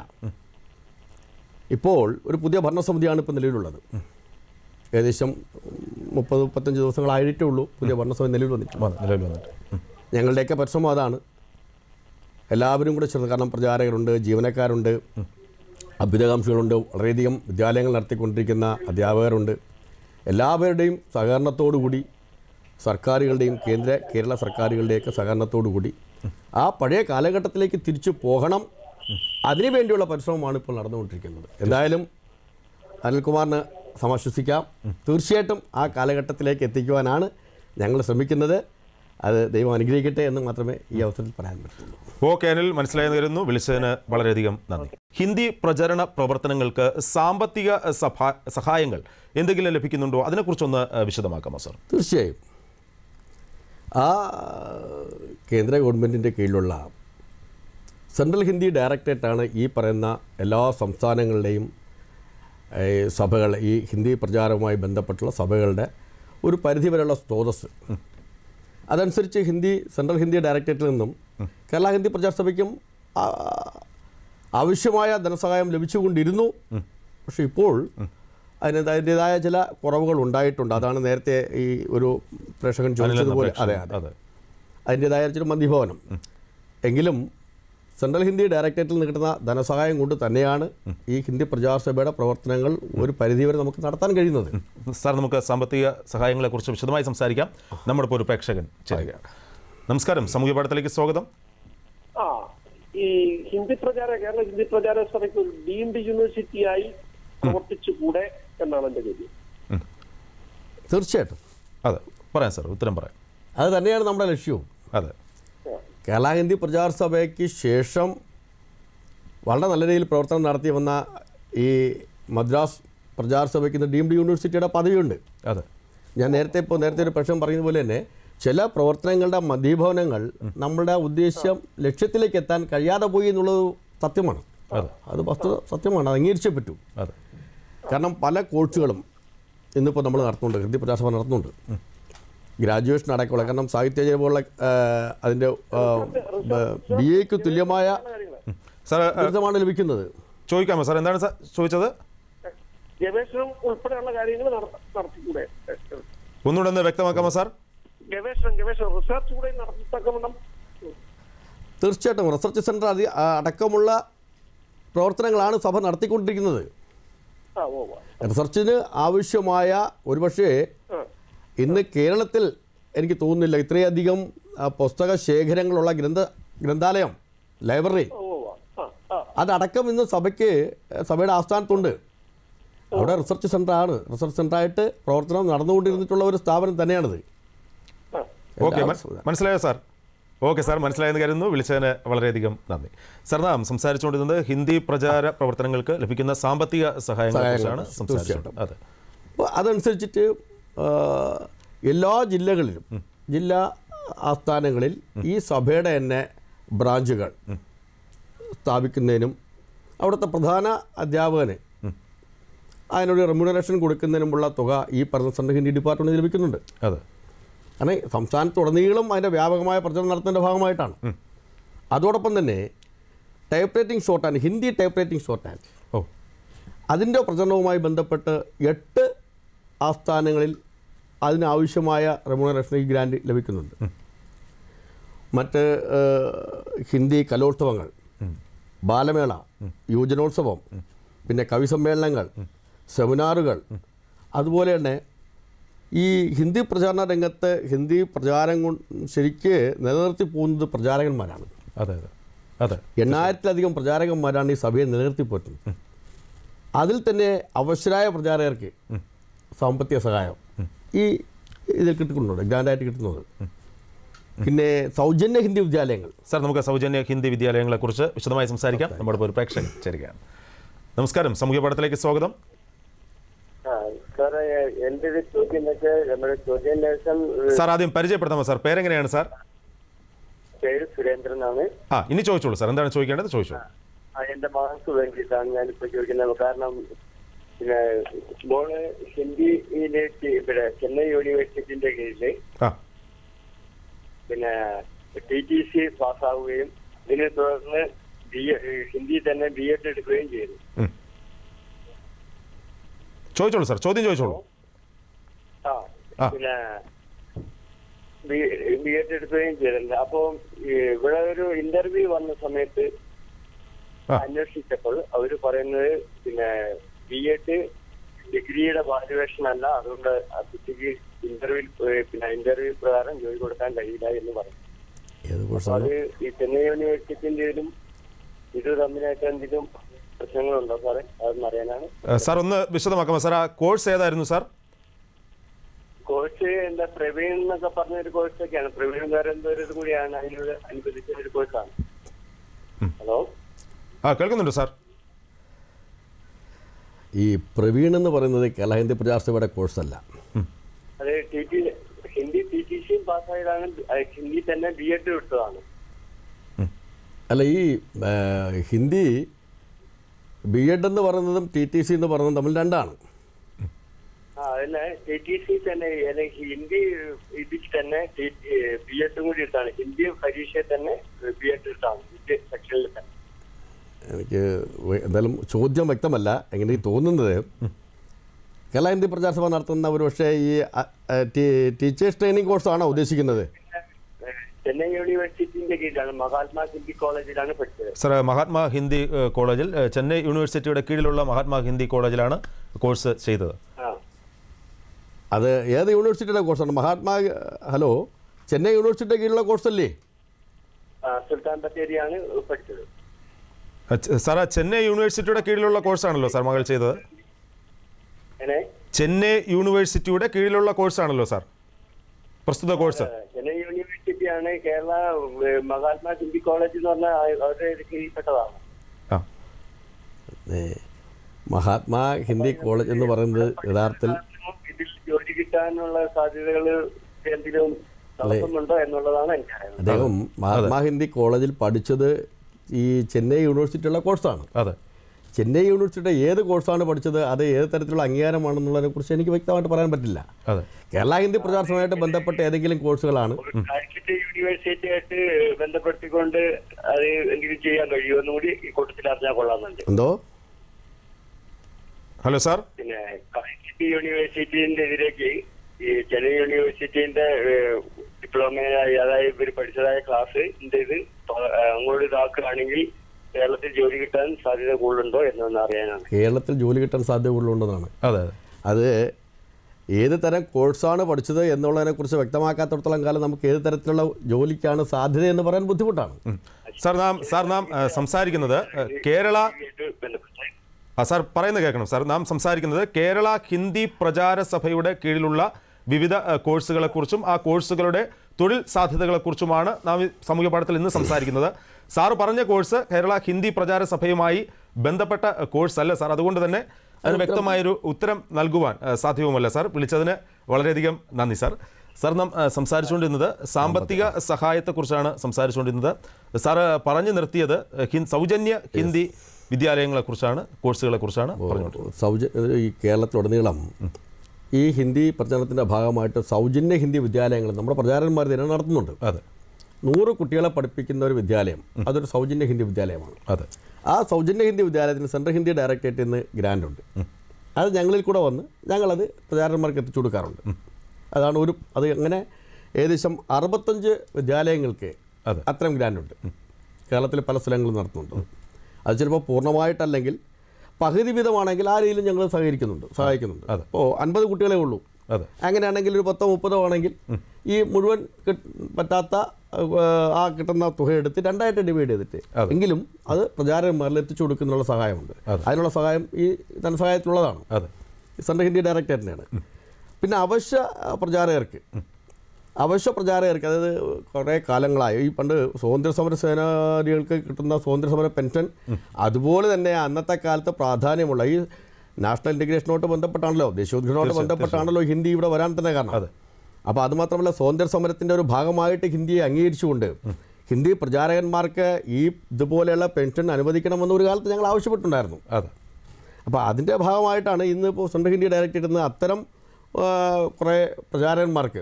ഇപ്പോൾ ഒരു പുതിയ ഭരണസമിതിയാണ് ഇപ്പോൾ നിലവിലുള്ളത് ഏകദേശം മുപ്പത് മുപ്പത്തഞ്ച് ദിവസങ്ങളായിട്ടേ ഉള്ളൂ പുതിയ ഭരണസമിതി നിലവിൽ വന്നിട്ട് വന്നു നിലവിൽ വന്നിട്ട് ഉം. ഞങ്ങളുടെയൊക്കെ പരിശ്രമം അതാണ് എല്ലാവരും കൂടെ ചേർന്ന് കാരണം പ്രചാരകരുണ്ട് ജീവനക്കാരുണ്ട് അഭ്യുതകാംക്ഷികളുണ്ട് വളരെയധികം വിദ്യാലയങ്ങൾ നടത്തിക്കൊണ്ടിരിക്കുന്ന അധ്യാപകരുണ്ട് എല്ലാവരുടെയും സഹകരണത്തോടുകൂടി സർക്കാരുകളുടെയും കേന്ദ്ര കേരള സർക്കാരുകളുടെയൊക്കെ സഹകരണത്തോടുകൂടി ആ പഴയ കാലഘട്ടത്തിലേക്ക് തിരിച്ചു പോകണം അതിനു വേണ്ടിയുള്ള പരിശ്രമമാണ് ഇപ്പോൾ നടന്നുകൊണ്ടിരിക്കുന്നത് എന്തായാലും അനിൽകുമാറിന് സമാശ്വസിക്കാം തീർച്ചയായിട്ടും ആ കാലഘട്ടത്തിലേക്ക് എത്തിക്കുവാനാണ് ഞങ്ങൾ ശ്രമിക്കുന്നത് അത് ദൈവം അനുഗ്രഹിക്കട്ടെ എന്ന് മാത്രമേ ഈ അവസരത്തിൽ പറയാൻ പറ്റുള്ളൂ ഓക്കെ അനിൽ മനസ്സിലായെന്ന് കരുതുന്നു വിളിച്ചതിന് വളരെയധികം നന്ദി ഹിന്ദി പ്രചരണ പ്രവർത്തനങ്ങൾക്ക് സാമ്പത്തിക സഭ സഹായങ്ങൾ എന്തെങ്കിലും ലഭിക്കുന്നുണ്ടോ അതിനെക്കുറിച്ചൊന്ന് ഏഹ്, വിശദമാക്കാമോ സാർ തീർച്ചയായും ആ കേന്ദ്ര ഗവൺമെൻറ്റിൻ്റെ കീഴിലുള്ള സെൻട്രൽ ഹിന്ദി ഡയറക്ടറേറ്റാണ് ഈ പറയുന്ന എല്ലാ സംസ്ഥാനങ്ങളുടെയും ഏ, സഭകൾ ഈ ഹിന്ദി പ്രചാരവുമായി ബന്ധപ്പെട്ടുള്ള സഭകളുടെ ഒരു പരിധിവരെയുള്ള സ്രോതസ് അതനുസരിച്ച് ഹിന്ദി സെൻട്രൽ ഹിന്ദി ഡയറക്ടറേറ്റിൽ നിന്നും കേരള ഹിന്ദി പ്രചാര സഭയ്ക്കും ആ, ആവശ്യമായ ധനസഹായം ലഭിച്ചുകൊണ്ടിരുന്നു പക്ഷേ ഇപ്പോൾ അതിന് അതിൻ്റെതായ ചില കുറവുകൾ ഉണ്ടായിട്ടുണ്ട് അതാണ് നേരത്തെ ഈ ഒരു പ്രേക്ഷകൻ ചോദിച്ചതുപോലെ അതെ അതെ അതെ അതിൻ്റെതായ ചില മന്ദിഭവനം എങ്കിലും സെൻട്രൽ ഹിന്ദി ഡയറക്ടറേറ്റിൽ നിന്ന് കിട്ടുന്ന ധനസഹായം കൊണ്ട് തന്നെയാണ് ഈ ഹിന്ദി പ്രചാര സഭയുടെ പ്രവർത്തനങ്ങൾ ഒരു പരിധിവരെ നമുക്ക് നടത്താൻ കഴിയുന്നത് സാർ നമുക്ക് സാമ്പത്തിക സഹായങ്ങളെക്കുറിച്ച് വിശദമായി സംസാരിക്കാം നമ്മുടെ ഇപ്പോൾ ഒരു പ്രേക്ഷകൻ ചേരുകയാണ് നമസ്കാരം സാമൂഹ്യ പാഠത്തിലേക്ക് സ്വാഗതം ആ ഈ ഹിന്ദി പ്രചാര കേരള ഹിന്ദി പ്രചാര സഭയ്ക്ക് ഒരു ഡീംഡ് യൂണിവേഴ്സിറ്റിയായി പ്രവർത്തിച്ചുകൂടെ എന്നാണ് എന്റെ ചോദ്യം തീർച്ചയായിട്ടും അതെ പറയാം സാർ ഉത്തരം പറയാം അത് തന്നെയാണ് നമ്മുടെ ലക്ഷ്യവും അതെ കേരള ഹിന്ദി പ്രചാര സഭയ്ക്ക് ശേഷം വളരെ നല്ല രീതിയിൽ പ്രവർത്തനം നടത്തി വന്ന ഈ മദ്രാസ് പ്രചാര സഭയ്ക്ക് ഇന്ന് ഡീംഡ് യൂണിവേഴ്സിറ്റിയുടെ പദവിയുണ്ട് അതെ ഞാൻ നേരത്തെ ഇപ്പോൾ നേരത്തെ ഒരു പ്രശ്നം പറയുന്ന പോലെ തന്നെ ചില പ്രവർത്തനങ്ങളുടെ മധ്യഭവനങ്ങൾ നമ്മുടെ ഉദ്ദേശ്യം ലക്ഷ്യത്തിലേക്ക് എത്താൻ കഴിയാതെ പോയി എന്നുള്ളത് സത്യമാണ് അതെ അത് വസ്തുത സത്യമാണ് അത് അംഗീകരിച്ചേ പറ്റൂ അതെ കാരണം പല കോഴ്സുകളും ഇന്നിപ്പോൾ നമ്മൾ നടത്തുന്നുണ്ട് ഹിന്ദി പ്രചാരസഭ നടത്തുന്നുണ്ട് ഗ്രാജുവേഷൻ അടക്കമുള്ള കാരണം സാഹിത്യ പോലുള്ള അതിൻ്റെ ബി എക്ക് തുല്യമായ സാർ ഏഹ്, ബിരുദമാണ് ലഭിക്കുന്നത് ചോദിക്കാമോ സാർ എന്താണ് സാർ ചോദിച്ചത് ഗവേഷണം ഉൾപ്പെടെയുള്ള കാര്യങ്ങൾ നടത്ത- നടത്തിക്കൂടെ ഒന്നുകൂടെ ഒന്ന് വ്യക്തമാക്കാമോ സാർ ഗവേഷണം ഗവേഷണം റിസർച്ച് കൂടെ നടത്തക്കവണ്ണം തീർച്ചയായിട്ടും റിസർച്ച് സെൻറ്റർ അതി ആ, അടക്കമുള്ള പ്രവർത്തനങ്ങളാണ് സഭ നടത്തിക്കൊണ്ടിരിക്കുന്നത് ആ ഓ ഓ. റിസർച്ചിന് ആവശ്യമായ ഒരുപക്ഷേ ആ, ഇന്ന് കേരളത്തിൽ എനിക്ക് തോന്നുന്നില്ല ഇത്രയധികം ആ, പുസ്തക ശേഖരങ്ങളുള്ള ഗ്രന്ഥ ഗ്രന്ഥാലയം ലൈബ്രറി ഓ ആ ആ അതടക്കം ഇന്ന് സഭയ്ക്ക് സഭയുടെ ആസ്ഥാനത്തുണ്ട് അവിടെ റിസർച്ച് സെൻ്ററാണ് റിസർച്ച് സെൻ്ററായിട്ട് പ്രവർത്തനം നടന്നുകൊണ്ടിരുന്നിട്ടുള്ള ഒരു സ്ഥാപനം തന്നെയാണിത് ആ ഓക്കെ എല്ലാ മന- മനസ്സിലായോ സാർ ഓക്കെ സാർ മനസ്സിലായെന്ന് കരുതുന്നു വിളിച്ചതിന് വളരെയധികം നന്ദി സാർ നാം സംസാരിച്ചുകൊണ്ടിരുന്നത് ഹിന്ദി പ്രചാര പ്രവർത്തനങ്ങൾക്ക് ലഭിക്കുന്ന സാമ്പത്തിക സഹായങ്ങളെക്കുറിച്ചാണ് സഹായങ്ങൾ, സംസാരിച്ചത് തീർച്ചയായിട്ടും. അതെ അപ്പോൾ അതനുസരിച്ചിട്ട് ആ, എല്ലാ ജില്ലകളിലും ജില്ലാ ആസ്ഥാനങ്ങളിൽ ഈ സഭയുടെ തന്നെ ബ്രാഞ്ചുകൾ സ്ഥാപിക്കുന്നതിനും അവിടുത്തെ പ്രധാന അധ്യാപകന് അതിനൊരു റെമ്യൂണറേഷൻ കൊടുക്കുന്നതിനുമുള്ള തുക ഈ പറഞ്ഞ സെൻട്രൽ ഹിന്ദി ഡിപ്പാർട്ട്മെൻറ്റ് ലഭിക്കുന്നുണ്ട് അതെ കാരണം സംസ്ഥാനത്തുടനീളം അതിൻ്റെ വ്യാപകമായ പ്രചരണം നടത്തുന്നതിൻ്റെ ഭാഗമായിട്ടാണ് അതോടൊപ്പം തന്നെ typewriting shorthand Hindi typewriting shorthand ഓ അതിൻ്റെ പ്രചരണവുമായി ബന്ധപ്പെട്ട് എട്ട് ആസ്ഥാനങ്ങളിൽ അതിനാവശ്യമായ റെമ്യൂണറേഷൻ ഈ ഗ്രാൻഡ് ലഭിക്കുന്നുണ്ട് മറ്റ് ഏഹ്, ഹിന്ദി കലോത്സവങ്ങൾ ബാലമേള യുവജനോത്സവം പിന്നെ കവി സമ്മേളനങ്ങൾ സെമിനാറുകൾ അതുപോലെ തന്നെ ഈ ഹിന്ദി പ്രചാരണ രംഗത്ത് ഹിന്ദി പ്രചാരം കൊണ്ട് ശരിക്ക് നിലനിർത്തി പോകുന്നത് പ്രചാരകന്മാരാണ് അതെ അതെ അതെ എണ്ണായിരത്തിലധികം പ്രചാരകന്മാരാണ് ഈ സഭയെ നിലനിർത്തി പോറ്റുന്നത് അതിൽ തന്നെ അവശരായ പ്രചാരകർക്ക് സാമ്പത്തിക സഹായം ഈ ഇതിൽ കിട്ടുന്നുണ്ട് ഗ്രാൻഡായിട്ട് കിട്ടുന്നത് പിന്നെ സൗജന്യ ഹിന്ദി വിദ്യാലയങ്ങൾ സാർ നമുക്ക് സൗജന്യ ഹിന്ദി വിദ്യാലയങ്ങളെക്കുറിച്ച് വിശദമായി സംസാരിക്കാം നമ്മുടെ ഇപ്പോൾ ഒരു പ്രേക്ഷകൻ ചേരുകയാണ് നമസ്കാരം സാമൂഹ്യ പാഠത്തിലേക്ക് സ്വാഗതം ആ, സാറേ എന്റെ ഒരു ചോദ്യം എന്ന് വെച്ചാൽ നമ്മുടെ ചോദ്യം ദിവസം സാർ ആദ്യം പരിചയപ്പെടുത്താമോ സാർ പേരെങ്ങനെയാണ് സാർ പേര് സുരേന്ദ്രൻ ആണ് ആ ഇനി ചോദിച്ചോളൂ സാർ എന്താണ് ചോദിക്കേണ്ടത് ചോദിച്ചോളൂ ആ, എന്റെ മകൾക്ക് വേണ്ടിയിട്ടാണ് ഞാനിപ്പോ ചോദിക്കുന്നത് കാരണം പിന്നെ മോള് ഹിന്ദിയിലേക്ക് ഇവിടെ ചെന്നൈ യൂണിവേഴ്സിറ്റിന്റെ കീഴില് ആ പിന്നെ ടി ടി സി പാസ്സാവുകയും ഇതിനെ തുടർന്ന് ബി ഹിന്ദി തന്നെ ബി എഡ് എടുക്കുകയും ചെയ്തു ഉം. ചോദിച്ചോളൂ സാർ ചോദ്യം ചോദിച്ചോളൂ ആ ആ. പിന്നെ ബി എഡ് എടുക്കുകയും ചെയ്തിട്ടുണ്ട് അപ്പോ ഇവിടെ ഒരു ഇന്റർവ്യൂ വന്ന സമയത്ത് ആ. അന്വേഷിച്ചപ്പോൾ അവര് പറയുന്നത് പിന്നെ ബി എഡ് ഡിഗ്രിയുടെ വാല്യുവേഷൻ അല്ല അതുകൊണ്ട് ആ കുട്ടിക്ക് ഇന്റർവ്യൂ പിന്നെ ഇന്റർവ്യൂ പ്രകാരം ജോലി കൊടുക്കാൻ കഴിയില്ല എന്ന് പറഞ്ഞു ഏത് അപ്പൊ കോഴ്സാണ് അത് ഈ ചെന്നൈ യൂണിവേഴ്സിറ്റിന്റെയും ഇത് തമ്മിലായിട്ട് എന്തെങ്കിലും പ്രശ്നങ്ങളുണ്ടോ സാറേ അതൊന്നും അറിയാനാണ് ഏ, സാർ ഒന്ന് വിശദമാക്കാമോ സാർ ആ കോഴ്സ് ഏതായിരുന്നു സാർ കോഴ്സ് എന്താ പ്രവീൺ എന്നൊക്കെ പറഞ്ഞ ഒരു കോഴ്സൊക്കെയാണ് പ്രവീൺ വേറെ എന്തോ ഒരു ഇത് കൂടിയാണ് അതിനോട് അനുബന്ധിച്ച ഒരു കോഴ്സാണ് ഹലോ ആ കേൾക്കുന്നുണ്ട് സാർ ഈ പ്രവീൺ എന്ന് പറയുന്നത് കേരള ഹിന്ദി പ്രചാരസഭയുടെ കോഴ്സല്ല അത് T T Hindi T T സിയും പാസ്സായതാണ് അത് ഹിന്ദി തന്നെ ബി എഡ് എടുത്തതാണ് അല്ല ഈ ആ, ഹിന്ദി ബി എഡ് എന്ന് പറയുന്നതും ടി ടി സി എന്ന് പറയുന്നതും തമ്മിൽ രണ്ടാണ് ആ അതല്ല ടി ടി സി തന്നെ അല്ലെങ്കിൽ ഹിന്ദി ഇതിൽ തന്നെ ബി എഡും കൂടി എടുത്താണ് ഹിന്ദി പരീക്ഷയിൽ തന്നെ ബി എഡ് എടുത്താണ് ഹിന്ദി സെക്ഷനിൽ തന്നെ എനിക്ക് വെ- എന്തായാലും ചോദ്യം വ്യക്തമല്ല എങ്ങനെ ഈ തോന്നുന്നത് കേരള ഹിന്ദി പ്രചാരസഭ നടത്തുന്ന ഒരു പക്ഷേ ഈ അ- അ, ടീ- ടീച്ചേഴ്സ് ട്രെയിനിങ് കോഴ്സാണോ ഉദ്ദേശിക്കുന്നത് ഏഹ് ചെന്നൈ യൂണിവേഴ്സിറ്റിന്റെ കീഴിലാണ് മഹാത്മാ ഹിന്ദി കോളേജിലാണ് പഠിച്ചത് സാർ മഹാത്മാ ഹിന്ദി ഏ, കോളേജിൽ ഏ, ചെന്നൈ യൂണിവേഴ്സിറ്റിയുടെ കീഴിലുള്ള മഹാത്മാ ഹിന്ദി കോളേജിലാണ് കോഴ്സ് ചെയ്തത് ആ അത് ഏത് യൂണിവേഴ്സിറ്റിയുടെ കോഴ്സാണ് മഹാത്മാ ഹലോ ചെന്നൈ യൂണിവേഴ്സിറ്റിയുടെ കീഴിലുള്ള കോഴ്സല്ലേ ആ, സുൽത്താൻ ബത്തേരിയാണ് പഠിച്ചത് ആ, ചെ- സാർ ആ ചെന്നൈ യൂണിവേഴ്സിറ്റിയുടെ കീഴിലുള്ള കോഴ്സാണല്ലോ സാർ മകൾ ചെയ്തത് എങ്ങനെ ചെന്നൈ യൂണിവേഴ്സിറ്റിയുടെ കീഴിലുള്ള കോഴ്സാണല്ലോ സാർ പ്രസ്തുത കോഴ്സ് ചെന്നൈ യൂണിവേഴ്സിറ്റിയാണ് കേരള ഏഹ്, മഹാത്മാ ഹിന്ദി കോളേജ് എന്ന് പറഞ്ഞാൽ അവരുടെ ഇത് കീഴിൽപ്പെട്ടതാണ് ആ ഏ, മഹാത്മാ ഹിന്ദി കോളേജ് എന്ന് പറയുന്നത് യഥാർത്ഥത്തിൽ ഇതിൽ ജോലി കിട്ടാനുള്ള സാധ്യതകൾ എന്തെങ്കിലും തടസ്സമുണ്ടോ എന്നുള്ളതാണ് എനിക്കറിയുന്നത് അദ്ദേഹം മഹാത്മാ ഹിന്ദി കോളേജിൽ പഠിച്ചത് ഈ ചെന്നൈ യൂണിവേഴ്സിറ്റിയുള്ള കോഴ്സാണ് അതെ ചെന്നൈ യൂണിവേഴ്സിറ്റിയുടെ ഏത് കോഴ്സാണ് പഠിച്ചത് അത് ഏത് തരത്തിലുള്ള അംഗീകാരമാണെന്നുള്ളതിനെ കുറിച്ച് എനിക്ക് വ്യക്തമായിട്ട് പറയാൻ പറ്റില്ല അതെ കേരള ഹിന്ദി പ്രചാരണവുമായിട്ട് ബന്ധപ്പെട്ട ഏതെങ്കിലും കോഴ്സുകളാണ് കാലിക്കറ്റ് യൂണിവേഴ്സിറ്റി ആയിട്ട് ബന്ധപ്പെടുത്തിക്കൊണ്ട് അത് എന്തെങ്കിലും ചെയ്യാൻ കഴിയുമെന്നും കൂടി ഈ കൂട്ടത്തിൽ അറിഞ്ഞാൽ കൊള്ളാമെന്നുണ്ട് എന്തോ ഹലോ സാർ പിന്നെ കാലിക്കറ്റ് യൂണിവേഴ്സിറ്റിന്റെ എതിരേക്ക് ഈ ചെന്നൈ യൂണിവേഴ്സിറ്റിന്റെ ഡിപ്ലോമയായി അതായത് ഇവർ പഠിച്ചതായ ക്ലാസ് ഇത് തൊ- ഏഹ് അങ്ങോട്ട് ഇതാക്കുകയാണെങ്കിൽ കേരളത്തിൽ ജോലി കിട്ടാൻ സാധ്യത കൂടുതലുണ്ടോ എന്നൊന്ന് അറിയാനാണ് കേരളത്തിൽ ജോലി കിട്ടാൻ സാധ്യത കൂടുതലുണ്ടെന്നാണ് അതെ അതെ അത് ഏത് തരം കോഴ്സാണ് പഠിച്ചത് എന്നുള്ളതിനെക്കുറിച്ച് വ്യക്തമാക്കാത്തടത്തോളം കാലം നമുക്ക് ഏത് തരത്തിലുള്ള ജോലിക്കാണ് സാധ്യത എന്ന് പറയാൻ ബുദ്ധിമുട്ടാണ് സാർ നാം സാർ നാം ആ, സംസാരിക്കുന്നത് ആ, കേരള ആയിട്ട് ബന്ധപ്പെട്ട് ആ സാർ പറയുന്നത് കേൾക്കണം സാർ നാം സംസാരിക്കുന്നത് കേരള ഹിന്ദി പ്രചാര സഭയുടെ കീഴിലുള്ള വിവിധ ആ, കോഴ്സുകളെക്കുറിച്ചും ആ കോഴ്സുകളുടെ തൊഴിൽ സാധ്യതകളെക്കുറിച്ചുമാണ് നാം ഈ സാമൂഹ്യ പാഠത്തിൽ ഇന്ന് സംസാരിക്കുന്നത് സാറ് പറഞ്ഞ കോഴ്സ് കേരള ഹിന്ദി പ്രചാര സഭയുമായി ബന്ധപ്പെട്ട ആ, കോഴ്സ് അല്ല സാർ അതുകൊണ്ട് തന്നെ അതിന് വ്യക്തമായൊരു ഉത്തരം നൽകുവാൻ ആ, സാധ്യവുമല്ല സാർ വിളിച്ചതിന് വളരെയധികം നന്ദി സാർ സാർ നാം ആ, സംസാരിച്ചുകൊണ്ടിരുന്നത് സാമ്പത്തിക സഹായത്തെക്കുറിച്ചാണ് സംസാരിച്ചുകൊണ്ടിരുന്നത് സാർ പറഞ്ഞു നിർത്തിയത് ഹിൻ- സൗജന്യ ഹിന്ദി വിദ്യാലയങ്ങളെക്കുറിച്ചാണ് കോഴ്സുകളെക്കുറിച്ചാണ് പറഞ്ഞുകൊണ്ടിരുന്നത് സൗജന്യ ഈ കേരളത്തിലുടനീളം ഈ ഹിന്ദി പ്രചരണത്തിൻ്റെ ഭാഗമായിട്ട് സൗജന്യ ഹിന്ദി വിദ്യാലയങ്ങൾ നമ്മുടെ പ്രചാരന്മാർ തന്നെ നടത്തുന്നുണ്ട് അതെ നൂറ് കുട്ടികളെ പഠിപ്പിക്കുന്ന ഒരു വിദ്യാലയം അതൊരു സൗജന്യ ഹിന്ദി വിദ്യാലയമാണ് അതെ ആ സൗജന്യ ഹിന്ദി വിദ്യാലയത്തിന് സെൻട്രൽ ഹിന്ദി ഡയറക്ടറേറ്റിൽ നിന്ന് ഗ്രാൻഡ് ഉണ്ട് അത് ഞങ്ങളിൽ കൂടെ വന്ന് ഞങ്ങളത് പ്രചാരന്മാർക്ക് എത്തിച്ചു കൊടുക്കാറുണ്ട് അതാണ് ഒരു അത് അങ്ങനെ ഏകദേശം അറുപത്തഞ്ച് വിദ്യാലയങ്ങൾക്ക് അതെ. അത്തരം ഗ്രാൻഡ് ഉണ്ട് കേരളത്തിൽ പല സ്ഥലങ്ങളും നടത്തുന്നുണ്ട് അത് ചിലപ്പോൾ പൂർണ്ണമായിട്ടല്ലെങ്കിൽ പകുതി വീതമാണെങ്കിൽ ആ രീതിയിലും ഞങ്ങൾ സഹകരിക്കുന്നുണ്ട് സഹായിക്കുന്നുണ്ട് അതെ. അപ്പോൾ അൻപത് കുട്ടികളെ ഉള്ളൂ അതെ അങ്ങനെയാണെങ്കിൽ ഒരു പത്തോ മുപ്പതോ ആണെങ്കിൽ ഈ മുഴുവൻ കിട്ട്- പറ്റാത്ത ഏഹ്, ആ കിട്ടുന്ന തുക എടുത്ത് രണ്ടായിട്ട് ഡിവൈഡ് ചെയ്തിട്ട് അതെ. എങ്കിലും അത് പ്രചാരന്മാരിൽ എത്തിച്ചു കൊടുക്കുന്നതിനുള്ള സഹായമുണ്ട് അതെ. അതിനുള്ള സഹായം ഈ ധനസഹായത്തിലുള്ളതാണ് അതെ സെൻട്രൽ ഹിന്ദി ഡയറക്ടറേറ്റിനാണ് പിന്നെ അവശ്യ ആ, പ്രചാരകർക്ക് അവശ്യ പ്രചാരകർക്ക് അതായത് കുറേ കാലങ്ങളായി ഈ പണ്ട് സ്വാതന്ത്ര്യ സമര സേനാനികൾക്ക് കിട്ടുന്ന സ്വാതന്ത്ര്യ സമര പെൻഷൻ അതുപോലെ തന്നെ അന്നത്തെ കാലത്ത് പ്രാധാന്യമുള്ള ഈ നാഷണൽ ഇൻറ്റഗ്രേഷനോട്ട് ബന്ധപ്പെട്ടാണല്ലോ ദേശീയോദ്ഗ്രഹനോട്ട് ബന്ധപ്പെട്ടാണല്ലോ ഹിന്ദി ഇവിടെ വരാൻ തന്നെ കാരണം അതെ. അപ്പോൾ അതുമാത്രമല്ല സ്വാതന്ത്ര്യ സമരത്തിൻ്റെ ഒരു ഭാഗമായിട്ട് ഹിന്ദിയെ അംഗീകരിച്ചുകൊണ്ട് ഹിന്ദി പ്രചാരകന്മാർക്ക് ഈ ഇതുപോലെയുള്ള പെൻഷൻ അനുവദിക്കണമെന്ന് ഒരു കാലത്ത് ഞങ്ങൾ ആവശ്യപ്പെട്ടിട്ടുണ്ടായിരുന്നു അതെ അപ്പോൾ അതിൻ്റെ ഭാഗമായിട്ടാണ് ഇന്ന് ഇപ്പോൾ സെൻട്രൽ ഹിന്ദി ഡയറക്ടറേറ്റ് നിന്ന് അത്തരം ആ, കുറേ പ്രചാരകന്മാർക്ക്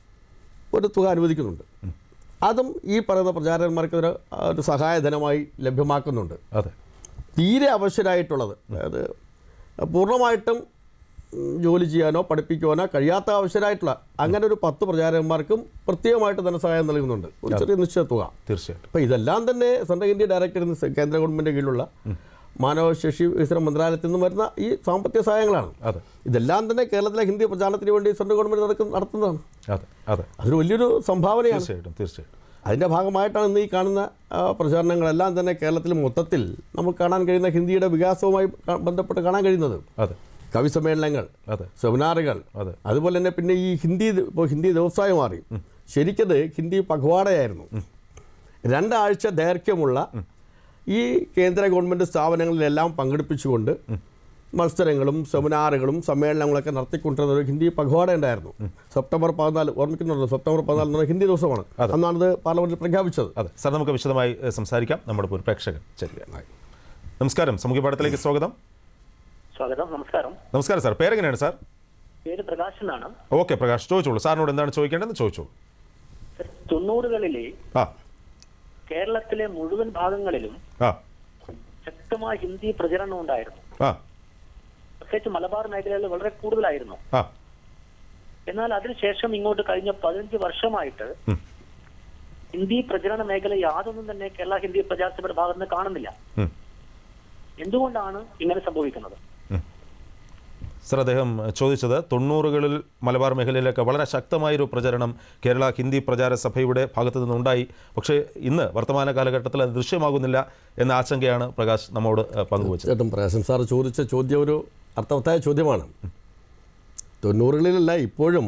ഒരു തുക അനുവദിക്കുന്നുണ്ട് അതും ഈ പറയുന്ന പ്രചാരകന്മാർക്ക് ഒരു ഒരു സഹായധനമായി ലഭ്യമാക്കുന്നുണ്ട് അതെ തീരെ അവശ്യരായിട്ടുള്ളത് അതായത് പൂർണ്ണമായിട്ടും ഉം, ജോലി ചെയ്യാനോ പഠിപ്പിക്കുവാനോ കഴിയാത്ത ആവശ്യരായിട്ടുള്ള അങ്ങനെ ഒരു പത്ത് പ്രചാരകന്മാർക്കും പ്രത്യേകമായിട്ട് ധനസഹായം നൽകുന്നുണ്ട് ഒരു ചെറിയ നിശ്ചിത തുക തീർച്ചയായിട്ടും അപ്പോൾ ഇതെല്ലാം തന്നെ സെൻട്രൽ ഇന്ത്യ ഡയറക്ടറിൽ നിന്ന് കേന്ദ്ര ഗവൺമെൻറ് കീഴിലുള്ള മാനവശേഷി വികസന മന്ത്രാലയത്തിൽ നിന്ന് വരുന്ന ഈ സാമ്പത്തിക സഹായങ്ങളാണ് അതെ ഇതെല്ലാം തന്നെ കേരളത്തിലെ ഹിന്ദി പ്രചാരണത്തിന് വേണ്ടി സെൻട്രൽ ഗവൺമെൻറ് നടക്കുന്ന നടത്തുന്നതാണ് അതെ അതെ അതൊരു വലിയൊരു സംഭാവനയാണ് തീർച്ചയായിട്ടും തീർച്ചയായിട്ടും അതിൻ്റെ ഭാഗമായിട്ടാണ് ഇന്ന് ഈ കാണുന്ന ആ, പ്രചാരണങ്ങളെല്ലാം തന്നെ കേരളത്തിൽ മൊത്തത്തിൽ നമുക്ക് കാണാൻ കഴിയുന്ന ഹിന്ദിയുടെ വികാസവുമായി ക- ബന്ധപ്പെട്ട് കാണാൻ കഴിയുന്നത് അതെ കവി സമ്മേളനങ്ങൾ അതെ സെമിനാറുകൾ അതെ. അതുപോലെ തന്നെ പിന്നെ ഈ ഹിന്ദി ദ- ഇപ്പോൾ ഹിന്ദി ദിവസമായി മാറി ശരിക്കത് ഹിന്ദി പഖ്വാടയായിരുന്നു രണ്ടാഴ്ച ദൈർഘ്യമുള്ള ഈ കേന്ദ്ര ഗവൺമെൻറ് സ്ഥാപനങ്ങളിലെല്ലാം പങ്കെടുപ്പിച്ചുകൊണ്ട് മത്സരങ്ങളും സെമിനാറുകളും സമ്മേളനങ്ങളൊക്കെ നടത്തിക്കൊണ്ടിരുന്ന ഒരു ഹിന്ദി പഖ്വാട ഉണ്ടായിരുന്നു സെപ്റ്റംബർ പതിനാല് ഓർമ്മിക്കുന്നുണ്ടല്ലോ സെപ്റ്റംബർ പതിനാല് എന്ന് പറഞ്ഞാൽ ഹിന്ദി ദിവസമാണ് അന്നാണിത് പാർലമെന്റിൽ പ്രഖ്യാപിച്ചത് അതെ സാർ നമുക്ക് വിശദമായി ഏഹ്, സംസാരിക്കാം നമ്മുടെ ഒരു പ്രേക്ഷകൻ ചെല്ലുക നമസ്കാരം സാമൂഹ്യ പാഠത്തിലേക്ക് സ്വാഗതം സ്വാഗതം നമസ്കാരം നമസ്കാരം സാർ പേരെങ്ങനെയാണ് സാർ പേര് പ്രകാശ് എന്നാണ് ഓക്കെ പ്രകാശ് ചോദിച്ചോളൂ സാറിനോട് എന്താണ് ചോദിക്കേണ്ടതെന്ന് ചോദിച്ചോളൂ തൊണ്ണൂറുകളിലെ ആ കേരളത്തിലെ മുഴുവൻ ഭാഗങ്ങളിലും ആ ശക്തമായ ഹിന്ദി പ്രചരണം ഉണ്ടായിരുന്നു ആ പ്രത്യേകിച്ച് മലബാർ മേഖലയിൽ വളരെ കൂടുതലായിരുന്നു ആ എന്നാൽ അതിനുശേഷം ഇങ്ങോട്ട് കഴിഞ്ഞ പതിനഞ്ച് വർഷമായിട്ട് ഉം. ഹിന്ദി പ്രചരണ മേഖല യാതൊന്നും തന്നെ കേരള ഹിന്ദി പ്രചാരസഭയുടെ ഭാഗത്ത് നിന്ന് കാണുന്നില്ല ഉം. എന്തുകൊണ്ടാണ് ഇങ്ങനെ സംഭവിക്കുന്നത് സർ അദ്ദേഹം ചോദിച്ചത് തൊണ്ണൂറുകളിൽ മലബാർ മേഖലയിലൊക്കെ വളരെ ശക്തമായൊരു പ്രചരണം കേരള ഹിന്ദി പ്രചാര സഭയുടെ ഭാഗത്തു നിന്നുണ്ടായി പക്ഷേ ഇന്ന് വർത്തമാന കാലഘട്ടത്തിൽ അത് ദൃശ്യമാകുന്നില്ല എന്ന ആശങ്കയാണ് പ്രകാശ് നമ്മോട് ഏഹ്, പങ്കുവച്ചത് ചേട്ടൻ പ്രകാശൻ സാർ ചോദിച്ച ചോദ്യം ഒരു അർത്ഥവത്തായ ചോദ്യമാണ് തൊണ്ണൂറുകളിലല്ല ഇപ്പോഴും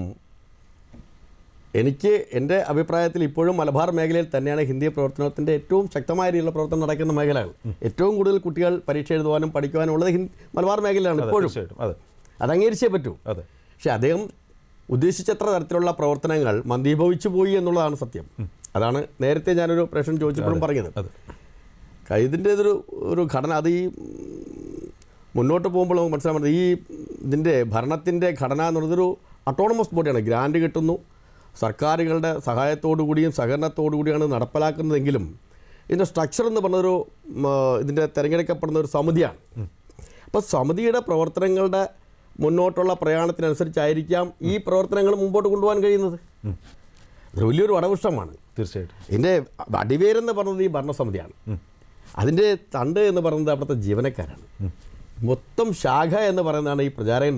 എനിക്ക് എൻ്റെ അഭിപ്രായത്തിൽ ഇപ്പോഴും മലബാർ മേഖലയിൽ തന്നെയാണ് ഹിന്ദി പ്രവർത്തനത്തിൻ്റെ ഏറ്റവും ശക്തമായ രീതിയിലുള്ള പ്രവർത്തനം നടക്കുന്ന മേഖലകൾ ഏറ്റവും കൂടുതൽ കുട്ടികൾ പരീക്ഷ എഴുതുവാനും പഠിക്കുവാനും ഉള്ളത് ഹിന്ദി മലബാർ മേഖലയിലാണ് അതെ, ഇപ്പോഴും തീർച്ചയായിട്ടും അതെ അത് അംഗീകരിച്ചേ പറ്റൂ അതെ പക്ഷെ അദ്ദേഹം ഉദ്ദേശിച്ചത്ര തരത്തിലുള്ള പ്രവർത്തനങ്ങൾ മന്ദീഭവിച്ചു പോയി എന്നുള്ളതാണ് സത്യം അതാണ് നേരത്തെ ഞാനൊരു പ്രശ്നം ചോദിച്ചപ്പോഴും പറഞ്ഞത് അതെ ഇതിൻ്റെ ഒരു ഒരു ഘടന അത് ഈ ഉം, മുന്നോട്ട് പോകുമ്പോൾ നമുക്ക് മനസ്സിലാവുന്നത് ഈ ഇതിൻ്റെ ഭരണത്തിൻ്റെ ഘടന എന്ന് പറയുന്നതൊരു അട്ടോണമസ് ബോഡിയാണ് ഗ്രാൻഡ് കിട്ടുന്നു സർക്കാരുകളുടെ സഹായത്തോടു കൂടിയും സഹകരണത്തോടു കൂടിയാണ് നടപ്പിലാക്കുന്നതെങ്കിലും ഇതിൻ്റെ സ്ട്രക്ചർ എന്ന് പറഞ്ഞൊരു ഉം, ഇതിൻ്റെ തിരഞ്ഞെടുക്കപ്പെടുന്ന ഒരു സമിതിയാണ് അപ്പോൾ സമിതിയുടെ പ്രവർത്തനങ്ങളുടെ മുന്നോട്ടുള്ള പ്രയാണത്തിനനുസരിച്ചായിരിക്കാം ഈ പ്രവർത്തനങ്ങൾ മുമ്പോട്ട് കൊണ്ടുപോകാൻ കഴിയുന്നത് അതൊരു വലിയൊരു അടവിഷ്ടമാണ് തീർച്ചയായിട്ടും ഇതിൻ്റെ അടിവേരെന്ന് പറയുന്നത് ഈ ഭരണസമിതിയാണ് അതിൻ്റെ തണ്ട് എന്ന് പറയുന്നത് അവിടുത്തെ ജീവനക്കാരാണ് മൊത്തം ശാഖ എന്ന് പറയുന്നതാണ് ഈ പ്രചാരകന്മാരാണ്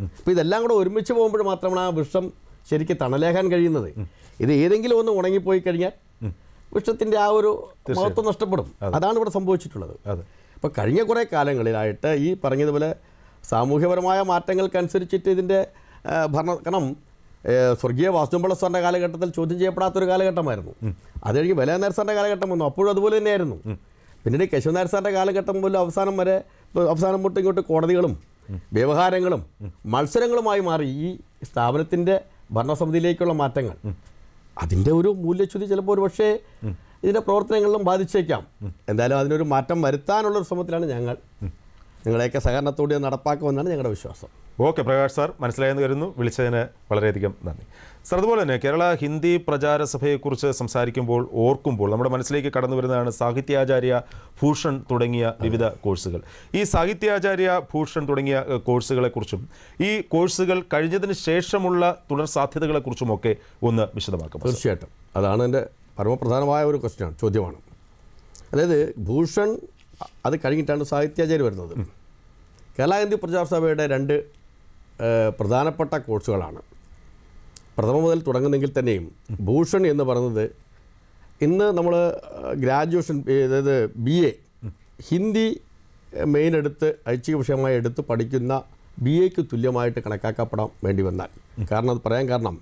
അപ്പോൾ ഇതെല്ലാം കൂടെ ഒരുമിച്ച് പോകുമ്പോൾ മാത്രമാണ് ആ വൃക്ഷം ശരിക്കും തണലേക്കാൻ കഴിയുന്നത് ഇത് ഏതെങ്കിലും ഒന്ന് ഉണങ്ങിപ്പോയി കഴിഞ്ഞാൽ വൃക്ഷത്തിൻ്റെ ആ ഒരു മഹത്വം നഷ്ടപ്പെടും അതാണ് ഇവിടെ സംഭവിച്ചിട്ടുള്ളത് അതെ അപ്പോൾ കഴിഞ്ഞ കുറേ കാലങ്ങളിലായിട്ട് ഈ പറഞ്ഞതുപോലെ സാമൂഹ്യപരമായ മാറ്റങ്ങൾക്കനുസരിച്ചിട്ട് ഇതിൻ്റെ ആ, ഭരണ കാരണം ഏ, സ്വർഗീയ വാസ്തുപിള്ള സാറിൻ്റെ കാലഘട്ടത്തിൽ ചോദ്യം ചെയ്യപ്പെടാത്തൊരു കാലഘട്ടമായിരുന്നു അത് കഴിഞ്ഞ് ബലേനായർ സാറിൻ്റെ കാലഘട്ടം വന്നു അപ്പോഴും അതുപോലെ തന്നെയായിരുന്നു പിന്നീട് കേശവനായർ സാറിൻ്റെ കാലഘട്ടം പോലും അവസാനം വരെ ഇപ്പൊ അവസാനം തൊട്ട് ഇങ്ങോട്ട് കോടതികളും വ്യവഹാരങ്ങളും മത്സരങ്ങളുമായി മാറി ഈ സ്ഥാപനത്തിൻ്റെ ഭരണസമിതിയിലേക്കുള്ള മാറ്റങ്ങൾ അതിൻ്റെ ഒരു മൂല്യച്യുതി ചിലപ്പോൾ ഒരു പക്ഷേ ഇതിൻ്റെ പ്രവർത്തനങ്ങളിലും ബാധിച്ചേക്കാം എന്തായാലും അതിനൊരു മാറ്റം വരുത്താനുള്ള ഒരു ശ്രമത്തിലാണ് ഞങ്ങൾ നിങ്ങളെയൊക്കെ സഹകരണത്തോടെ അത് നടപ്പാക്കുമെന്നാണ് ഞങ്ങളുടെ വിശ്വാസം ഓക്കെ പ്രകാശ് സാർ മനസ്സിലായെന്ന് കരുതുന്നു വിളിച്ചതിന് വളരെയധികം നന്ദി സാർ അതുപോലെ തന്നെ കേരള ഹിന്ദി പ്രചാര സഭയെക്കുറിച്ച് സംസാരിക്കുമ്പോൾ ഓർക്കുമ്പോൾ നമ്മുടെ മനസ്സിലേക്ക് കടന്നു വരുന്നതാണ് സാഹിത്യാചാര്യ ഭൂഷൺ തുടങ്ങിയ വിവിധ കോഴ്സുകൾ ഈ സാഹിത്യാചാര്യ ഭൂഷൺ തുടങ്ങിയ ഏഹ്, കോഴ്സുകളെക്കുറിച്ചും ഈ കോഴ്സുകൾ കഴിഞ്ഞതിന് ശേഷമുള്ള തുടർ സാധ്യതകളെക്കുറിച്ചുമൊക്കെ ഒന്ന് വിശദമാക്കാം തീർച്ചയായിട്ടും അതാണ് എൻ്റെ പരമപ്രധാനമായ ഒരു ക്വസ്റ്റ്യനാണ് ചോദ്യമാണ് അതായത് ഭൂഷൺ അത് കഴിഞ്ഞിട്ടാണ് സാഹിത്യാചാര്യ വരുന്നത് കേരള ഹിന്ദി പ്രചാര സഭയുടെ രണ്ട് ഏഹ്, പ്രധാനപ്പെട്ട കോഴ്സുകളാണ് പ്രഥമ മുതൽ തുടങ്ങുന്നെങ്കിൽ തന്നെയും ഭൂഷൺ എന്ന് പറയുന്നത് ഇന്ന് നമ്മൾ ഗ്രാജുവേഷൻ അതായത് ബി എ ഹിന്ദി മെയിൻ എടുത്ത് ഐച്ഛിക വിഷയമായി എടുത്ത് പഠിക്കുന്ന ബി എക്ക് തുല്യമായിട്ട് കണക്കാക്കപ്പെടാൻ വേണ്ടി വന്നാൽ കാരണം അത് പറയാൻ കാരണം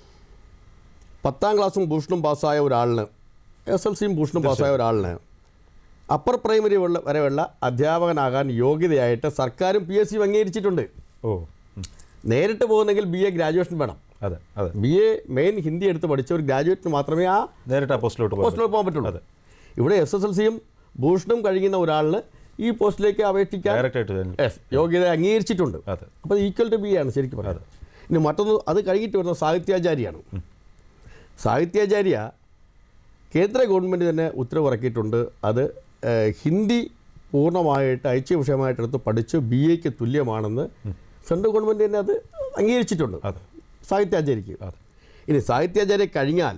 പത്താം ക്ലാസ്സും ഭൂഷണും പാസ്സായ ഒരാളിന് എസ് എൽ സിയും ഭൂഷണും പാസ്സായ ഒരാളിന് അപ്പർ പ്രൈമറി ഉള്ള വരെയുള്ള അധ്യാപകനാകാൻ യോഗ്യതയായിട്ട് സർക്കാരും പി എസ് സിയും അംഗീകരിച്ചിട്ടുണ്ട് ഓ ഉം. നേരിട്ട് പോകുന്നെങ്കിൽ ബി എ ഗ്രാജുവേഷൻ വേണം അതെ അതെ ബി എ മെയിൻ ഹിന്ദി എടുത്ത് പഠിച്ച ഒരു ഗ്രാജുവേറ്റിന് മാത്രമേ ആ നേരിട്ട് ആ പോസ്റ്റിലോട്ട് പോകാം പോസ്റ്റിലേക്ക് പോകാൻ പറ്റുള്ളൂ ഇവിടെ എസ് എസ് എൽ സിയും ഭൂഷണും കഴിയുന്ന ഒരാളിന് ഈ പോസ്റ്റിലേക്ക് അപേക്ഷിക്കാൻ ഡയറക്റ്റ് ആയിട്ട് തന്നെ. Yes, യോഗ്യത അംഗീകരിച്ചിട്ടുണ്ട് അതെ. അപ്പോൾ ഈക്വൽ ടു ബി ആണ് ശരിക്കും പറയുന്നത് ഇനി മറ്റൊന്ന് അത് കഴിഞ്ഞിട്ട് വരുന്ന സാഹിത്യാചാര്യാണ് സാഹിത്യാചാര്യ കേന്ദ്ര ഗവൺമെൻറ് തന്നെ ഉത്തരവിറക്കിയിട്ടുണ്ട് അത് ഏഹ്, ഹിന്ദി പൂർണ്ണമായിട്ട് ഐച്ഛിക വിഷയമായിട്ട് എടുത്ത് പഠിച്ച് ബി എക്ക് തുല്യമാണെന്ന് സെൻട്രൽ ഗവൺമെൻറ് തന്നെ അത് അംഗീകരിച്ചിട്ടുണ്ട് അതെ. സാഹിത്യാചാര്യക്ക് അതെ. ഇനി സാഹിത്യാചാര്യ കഴിഞ്ഞാൽ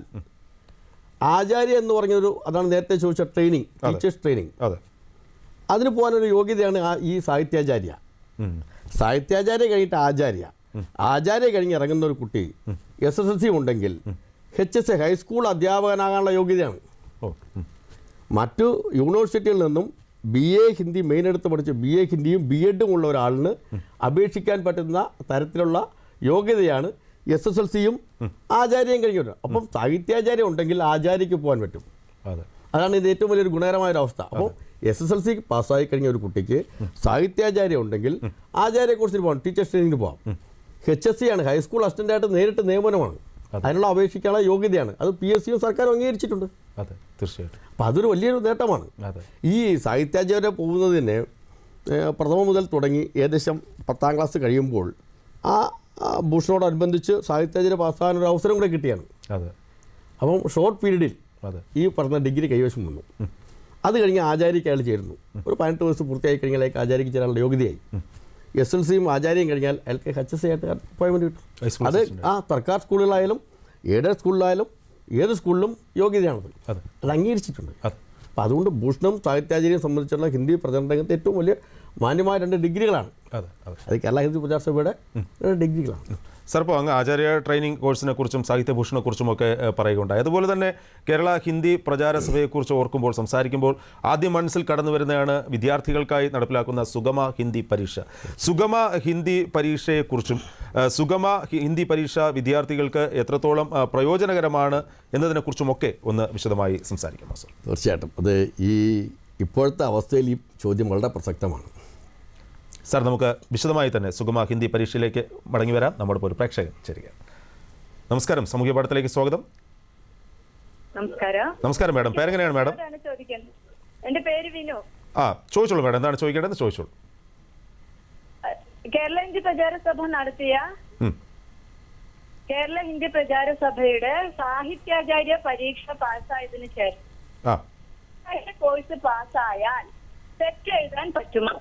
ആചാര്യ എന്ന് പറഞ്ഞൊരു അതാണ് നേരത്തെ ചോദിച്ച ട്രെയിനിങ് ടീച്ചേഴ്സ് ട്രെയിനിങ് അതെ അതിന് പോകാനൊരു യോഗ്യതയാണ് ആ ഈ സാഹിത്യാചാര്യ ഉം. സാഹിത്യാചാര്യ കഴിഞ്ഞിട്ട് ആചാര്യ ആചാര്യ കഴിഞ്ഞ് ഇറങ്ങുന്ന ഒരു കുട്ടി എസ് എസ് എൽ സി ഉണ്ടെങ്കിൽ എച്ച് എസ് എ ഹൈസ്കൂൾ അധ്യാപകനാകാനുള്ള യോഗ്യതയാണ് ഓ ഉം. മറ്റു യൂണിവേഴ്സിറ്റികളിൽ നിന്നും ബി എ ഹിന്ദി മെയിൻ എടുത്ത് പഠിച്ച് ബി എ ഹിന്ദിയും ബി എഡും ഉള്ള ഒരാളിന് അപേക്ഷിക്കാൻ പറ്റുന്ന തരത്തിലുള്ള യോഗ്യതയാണ് എസ് എസ് എൽ സിയും ആചാര്യം കഴിഞ്ഞിട്ട് അപ്പം സാഹിത്യാചാര്യം ഉണ്ടെങ്കിൽ ആചാര്യക്ക് പോകാൻ പറ്റും അതെ അതാണ് ഇത് ഏറ്റവും വലിയൊരു ഗുണകരമായ ഒരു അവസ്ഥ അപ്പോൾ എസ് എസ് എൽ സി പാസ്സായി കഴിഞ്ഞ ഒരു കുട്ടിക്ക് സാഹിത്യാചാര്യം ഉണ്ടെങ്കിൽ ആചാര്യ കോഴ്സിന് പോകാം ടീച്ചേഴ്സ് ട്രെയിനിങ്ങിന് പോകാം എച്ച് എസ് സി ആണ് ഹൈസ്കൂൾ അസിസ്റ്റൻ്റായിട്ട് നേരിട്ട് നിയമനമാണ് അതിനുള്ള അപേക്ഷിക്കാനുള്ള യോഗ്യതയാണ് അത് പി എസ് സിയും സർക്കാരും അംഗീകരിച്ചിട്ടുണ്ട് അതെ തീർച്ചയായിട്ടും അപ്പോൾ അതൊരു വലിയൊരു നേട്ടമാണ് അതെ ഈ സാഹിത്യാചാര്യ പോകുന്നതിന് ഏഹ്, പ്രഥമ മുതൽ തുടങ്ങി ഏകദേശം പത്താം ക്ലാസ് കഴിയുമ്പോൾ ആ ആ ഭൂഷണോടനുബന്ധിച്ച് സാഹിത്യാചാര്യ പാസ്സാകാൻ ഒരു അവസരം കൂടെ കിട്ടിയാണ് അതെ അപ്പം ഷോർട്ട് പീരീഡിൽ അതെ ഈ പറഞ്ഞ ഡിഗ്രി കൈവശം വന്നു അത് കഴിഞ്ഞ് ആചാര്യക്ക് അയാൾ ചേരുന്നു ഒരു പതിനെട്ട് വയസ്സ് പൂർത്തിയായി കഴിഞ്ഞാൽ അയാൾക്ക് ആചാര്യക്ക് ചേരാനുള്ള യോഗ്യതയായി എസ് എൽ സിയും ആചാര്യം കഴിഞ്ഞാൽ അയാൾക്ക് എച്ച് എസ് ആയിട്ട് അപ്പോയിൻമെൻറ്റ് കിട്ടും ഹൈസ്കൂൾ അത് ആ സർക്കാർ സ്കൂളുകളായാലും എയ്ഡഡ് സ്കൂളിലായാലും ഏത് സ്കൂളിലും യോഗ്യതയാണത് അതെ അത് അംഗീകരിച്ചിട്ടുണ്ട് അതെ അപ്പോൾ അതുകൊണ്ട് ഭൂഷണം സാഹിത്യാചാര്യം സംബന്ധിച്ചുള്ള ഹിന്ദി പ്രചരണ രംഗത്തെ ഏറ്റവും വലിയ മാന്യമായ രണ്ട് ഡിഗ്രികളാണ് അതെ അതെ അത് കേരള ഹിന്ദി പ്രചാര സഭയുടെ രണ്ട് ഡിഗ്രികളാണ് സാർ ഇപ്പോൾ അങ്ങ് ആചാര്യ ട്രെയിനിങ് കോഴ്സിനെ കുറിച്ചും സാഹിത്യഭൂഷണെ കുറിച്ചുമൊക്കെ ഏഹ്, പറയുകയുണ്ടായി അതുപോലെ തന്നെ കേരള ഹിന്ദി പ്രചാര സഭയെക്കുറിച്ച് ഓർക്കുമ്പോൾ സംസാരിക്കുമ്പോൾ ആദ്യം മനസ്സിൽ കടന്നു വരുന്നതാണ് വിദ്യാർത്ഥികൾക്കായി നടപ്പിലാക്കുന്ന സുഗമ ഹിന്ദി പരീക്ഷ സുഗമ ഹിന്ദി പരീക്ഷയെക്കുറിച്ചും ഏഹ്, സുഗമ ഹി- ഹിന്ദി പരീക്ഷ വിദ്യാർത്ഥികൾക്ക് എത്രത്തോളം ഏഹ്, പ്രയോജനകരമാണ് എന്നതിനെക്കുറിച്ചുമൊക്കെ ഒന്ന് വിശദമായി സംസാരിക്കാമോ സാർ തീർച്ചയായിട്ടും അത് ഈ ഇപ്പോഴത്തെ അവസ്ഥയിൽ ഈ ചോദ്യം വളരെ പ്രസക്തമാണ് സാർ നമുക്ക് വിശദമായി തന്നെ സുഗമ ഹിന്ദി പരീക്ഷയിലേക്ക് മടങ്ങി വരാം നമ്മുടെ ഇപ്പോൾ ഒരു പ്രേക്ഷകൻ ചേരുക നമസ്കാരം സാമൂഹ്യ പാഠത്തിലേക്ക് സ്വാഗതം നമസ്കാരം നമസ്കാരം മാഡം പേരെങ്ങനെയാണ് മാഡം ആരാണ് ചോദിക്കുന്നത് എന്റെ പേര് വിനു ആ ചോദിച്ചോളൂ മാഡം എന്താണ് ചോദിക്കേണ്ടതെന്ന് ചോദിച്ചോളൂ അഹ് കേരള ഹിന്ദി പ്രചാര സഭ നടത്തിയ ഉം. കേരള ഹിന്ദി പ്രചാര സഭയുടെ സാഹിത്യാചാര്യ പരീക്ഷ പാസ്സായതിനു ശേഷം ആ അതിന്റെ കോഴ്സ് പാസ്സായാൽ സെറ്റ് എഴുതാൻ പറ്റുമോ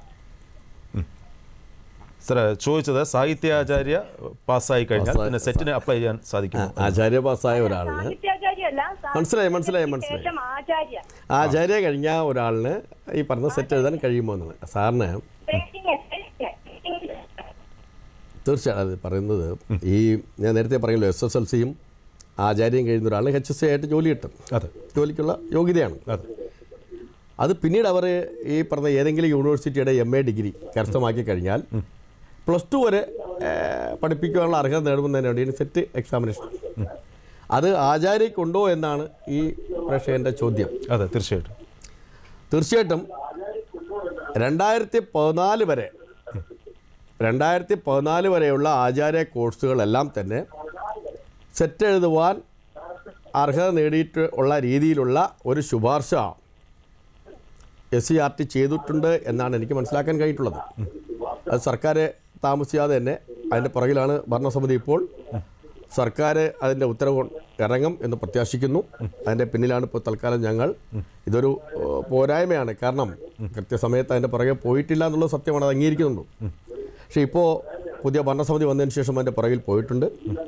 സാർ ചോദിച്ചത് സാഹിത്യാചാര്യ പാസ്സായി കഴിഞ്ഞാൽ പാസ്സായി- പിന്നെ സെറ്റിന് അപ്ലൈ ചെയ്യാൻ സാധിക്കുമോ ആചാര്യ പാസ്സായ ഒരാളിന് സാഹിത്യാചാര്യ അല്ല മനസ്സിലായി, മനസ്സിലായി, മനസ്സിലായി. ശേഷം ആചാര്യ ആചാര്യ കഴിഞ്ഞ ഒരാളിന് ഈ പറഞ്ഞ സെറ്റ് എഴുതാൻ കഴിയുമോ എന്നാണ് സാറിന് ട്രെയിനിങ് തീർച്ചയായും അത് പറയുന്നത് ഈ ഞാൻ നേരത്തെ പറയല്ലോ എസ് എസ് എൽ സിയും ആചാര്യം കഴിയുന്ന ഒരാൾ എച്ച് എസ് സി ആയിട്ട് ജോലി കിട്ടും അതെ ജോലിക്കുള്ള യോഗ്യതയാണ് അതെ അത് പിന്നീട് അവർ ഈ പറഞ്ഞ ഏതെങ്കിലും യൂണിവേഴ്സിറ്റിയുടെ എം എ ഡിഗ്രി കരസ്ഥമാക്കി കഴിഞ്ഞാൽ പ്ലസ് ടു വരെ ഏഹ്, പഠിപ്പിക്കാനുള്ള അർഹത നേടുന്നതിന് വേണ്ടിയാണ് സെറ്റ് എക്സാമിനേഷൻ അത് ആചാര്യക്കുണ്ടോ എന്നാണ് ഈ പ്രേക്ഷകൻ്റെ ചോദ്യം അതെ തീർച്ചയായിട്ടും തീർച്ചയായിട്ടും രണ്ടായിരത്തി പതിനാല് വരെ രണ്ടായിരത്തി പതിനാല് വരെയുള്ള ആചാര്യ കോഴ്സുകളെല്ലാം തന്നെ സെറ്റ് എഴുതുവാൻ അർഹത നേടിയിട്ട് ഉള്ള രീതിയിലുള്ള ഒരു ശുപാർശ എസ് സി ആർ ടി ചെയ്തിട്ടുണ്ട് എന്നാണ് എനിക്ക് മനസ്സിലാക്കാൻ കഴിഞ്ഞിട്ടുള്ളത് അത് സർക്കാർ താമസിയാതെ തന്നെ അതിൻ്റെ പുറകിലാണ് ഭരണസമിതി ഇപ്പോൾ സർക്കാർ അതിൻ്റെ ഉത്തരവ് കൊണ്ട് ഇറങ്ങും എന്ന് പ്രത്യാശിക്കുന്നു അതിൻ്റെ പിന്നിലാണ് ഇപ്പോൾ തൽക്കാലം ഞങ്ങൾ ഇതൊരു ഏഹ്, പോരായ്മയാണ് കാരണം കൃത്യസമയത്ത് അതിൻ്റെ പുറകെ പോയിട്ടില്ല എന്നുള്ളത് സത്യമാണ് അത് അംഗീകരിക്കുന്നുണ്ട് പക്ഷേ ഇപ്പോൾ പുതിയ ഭരണസമിതി വന്നതിന് ശേഷം അതിൻ്റെ പുറകിൽ പോയിട്ടുണ്ട്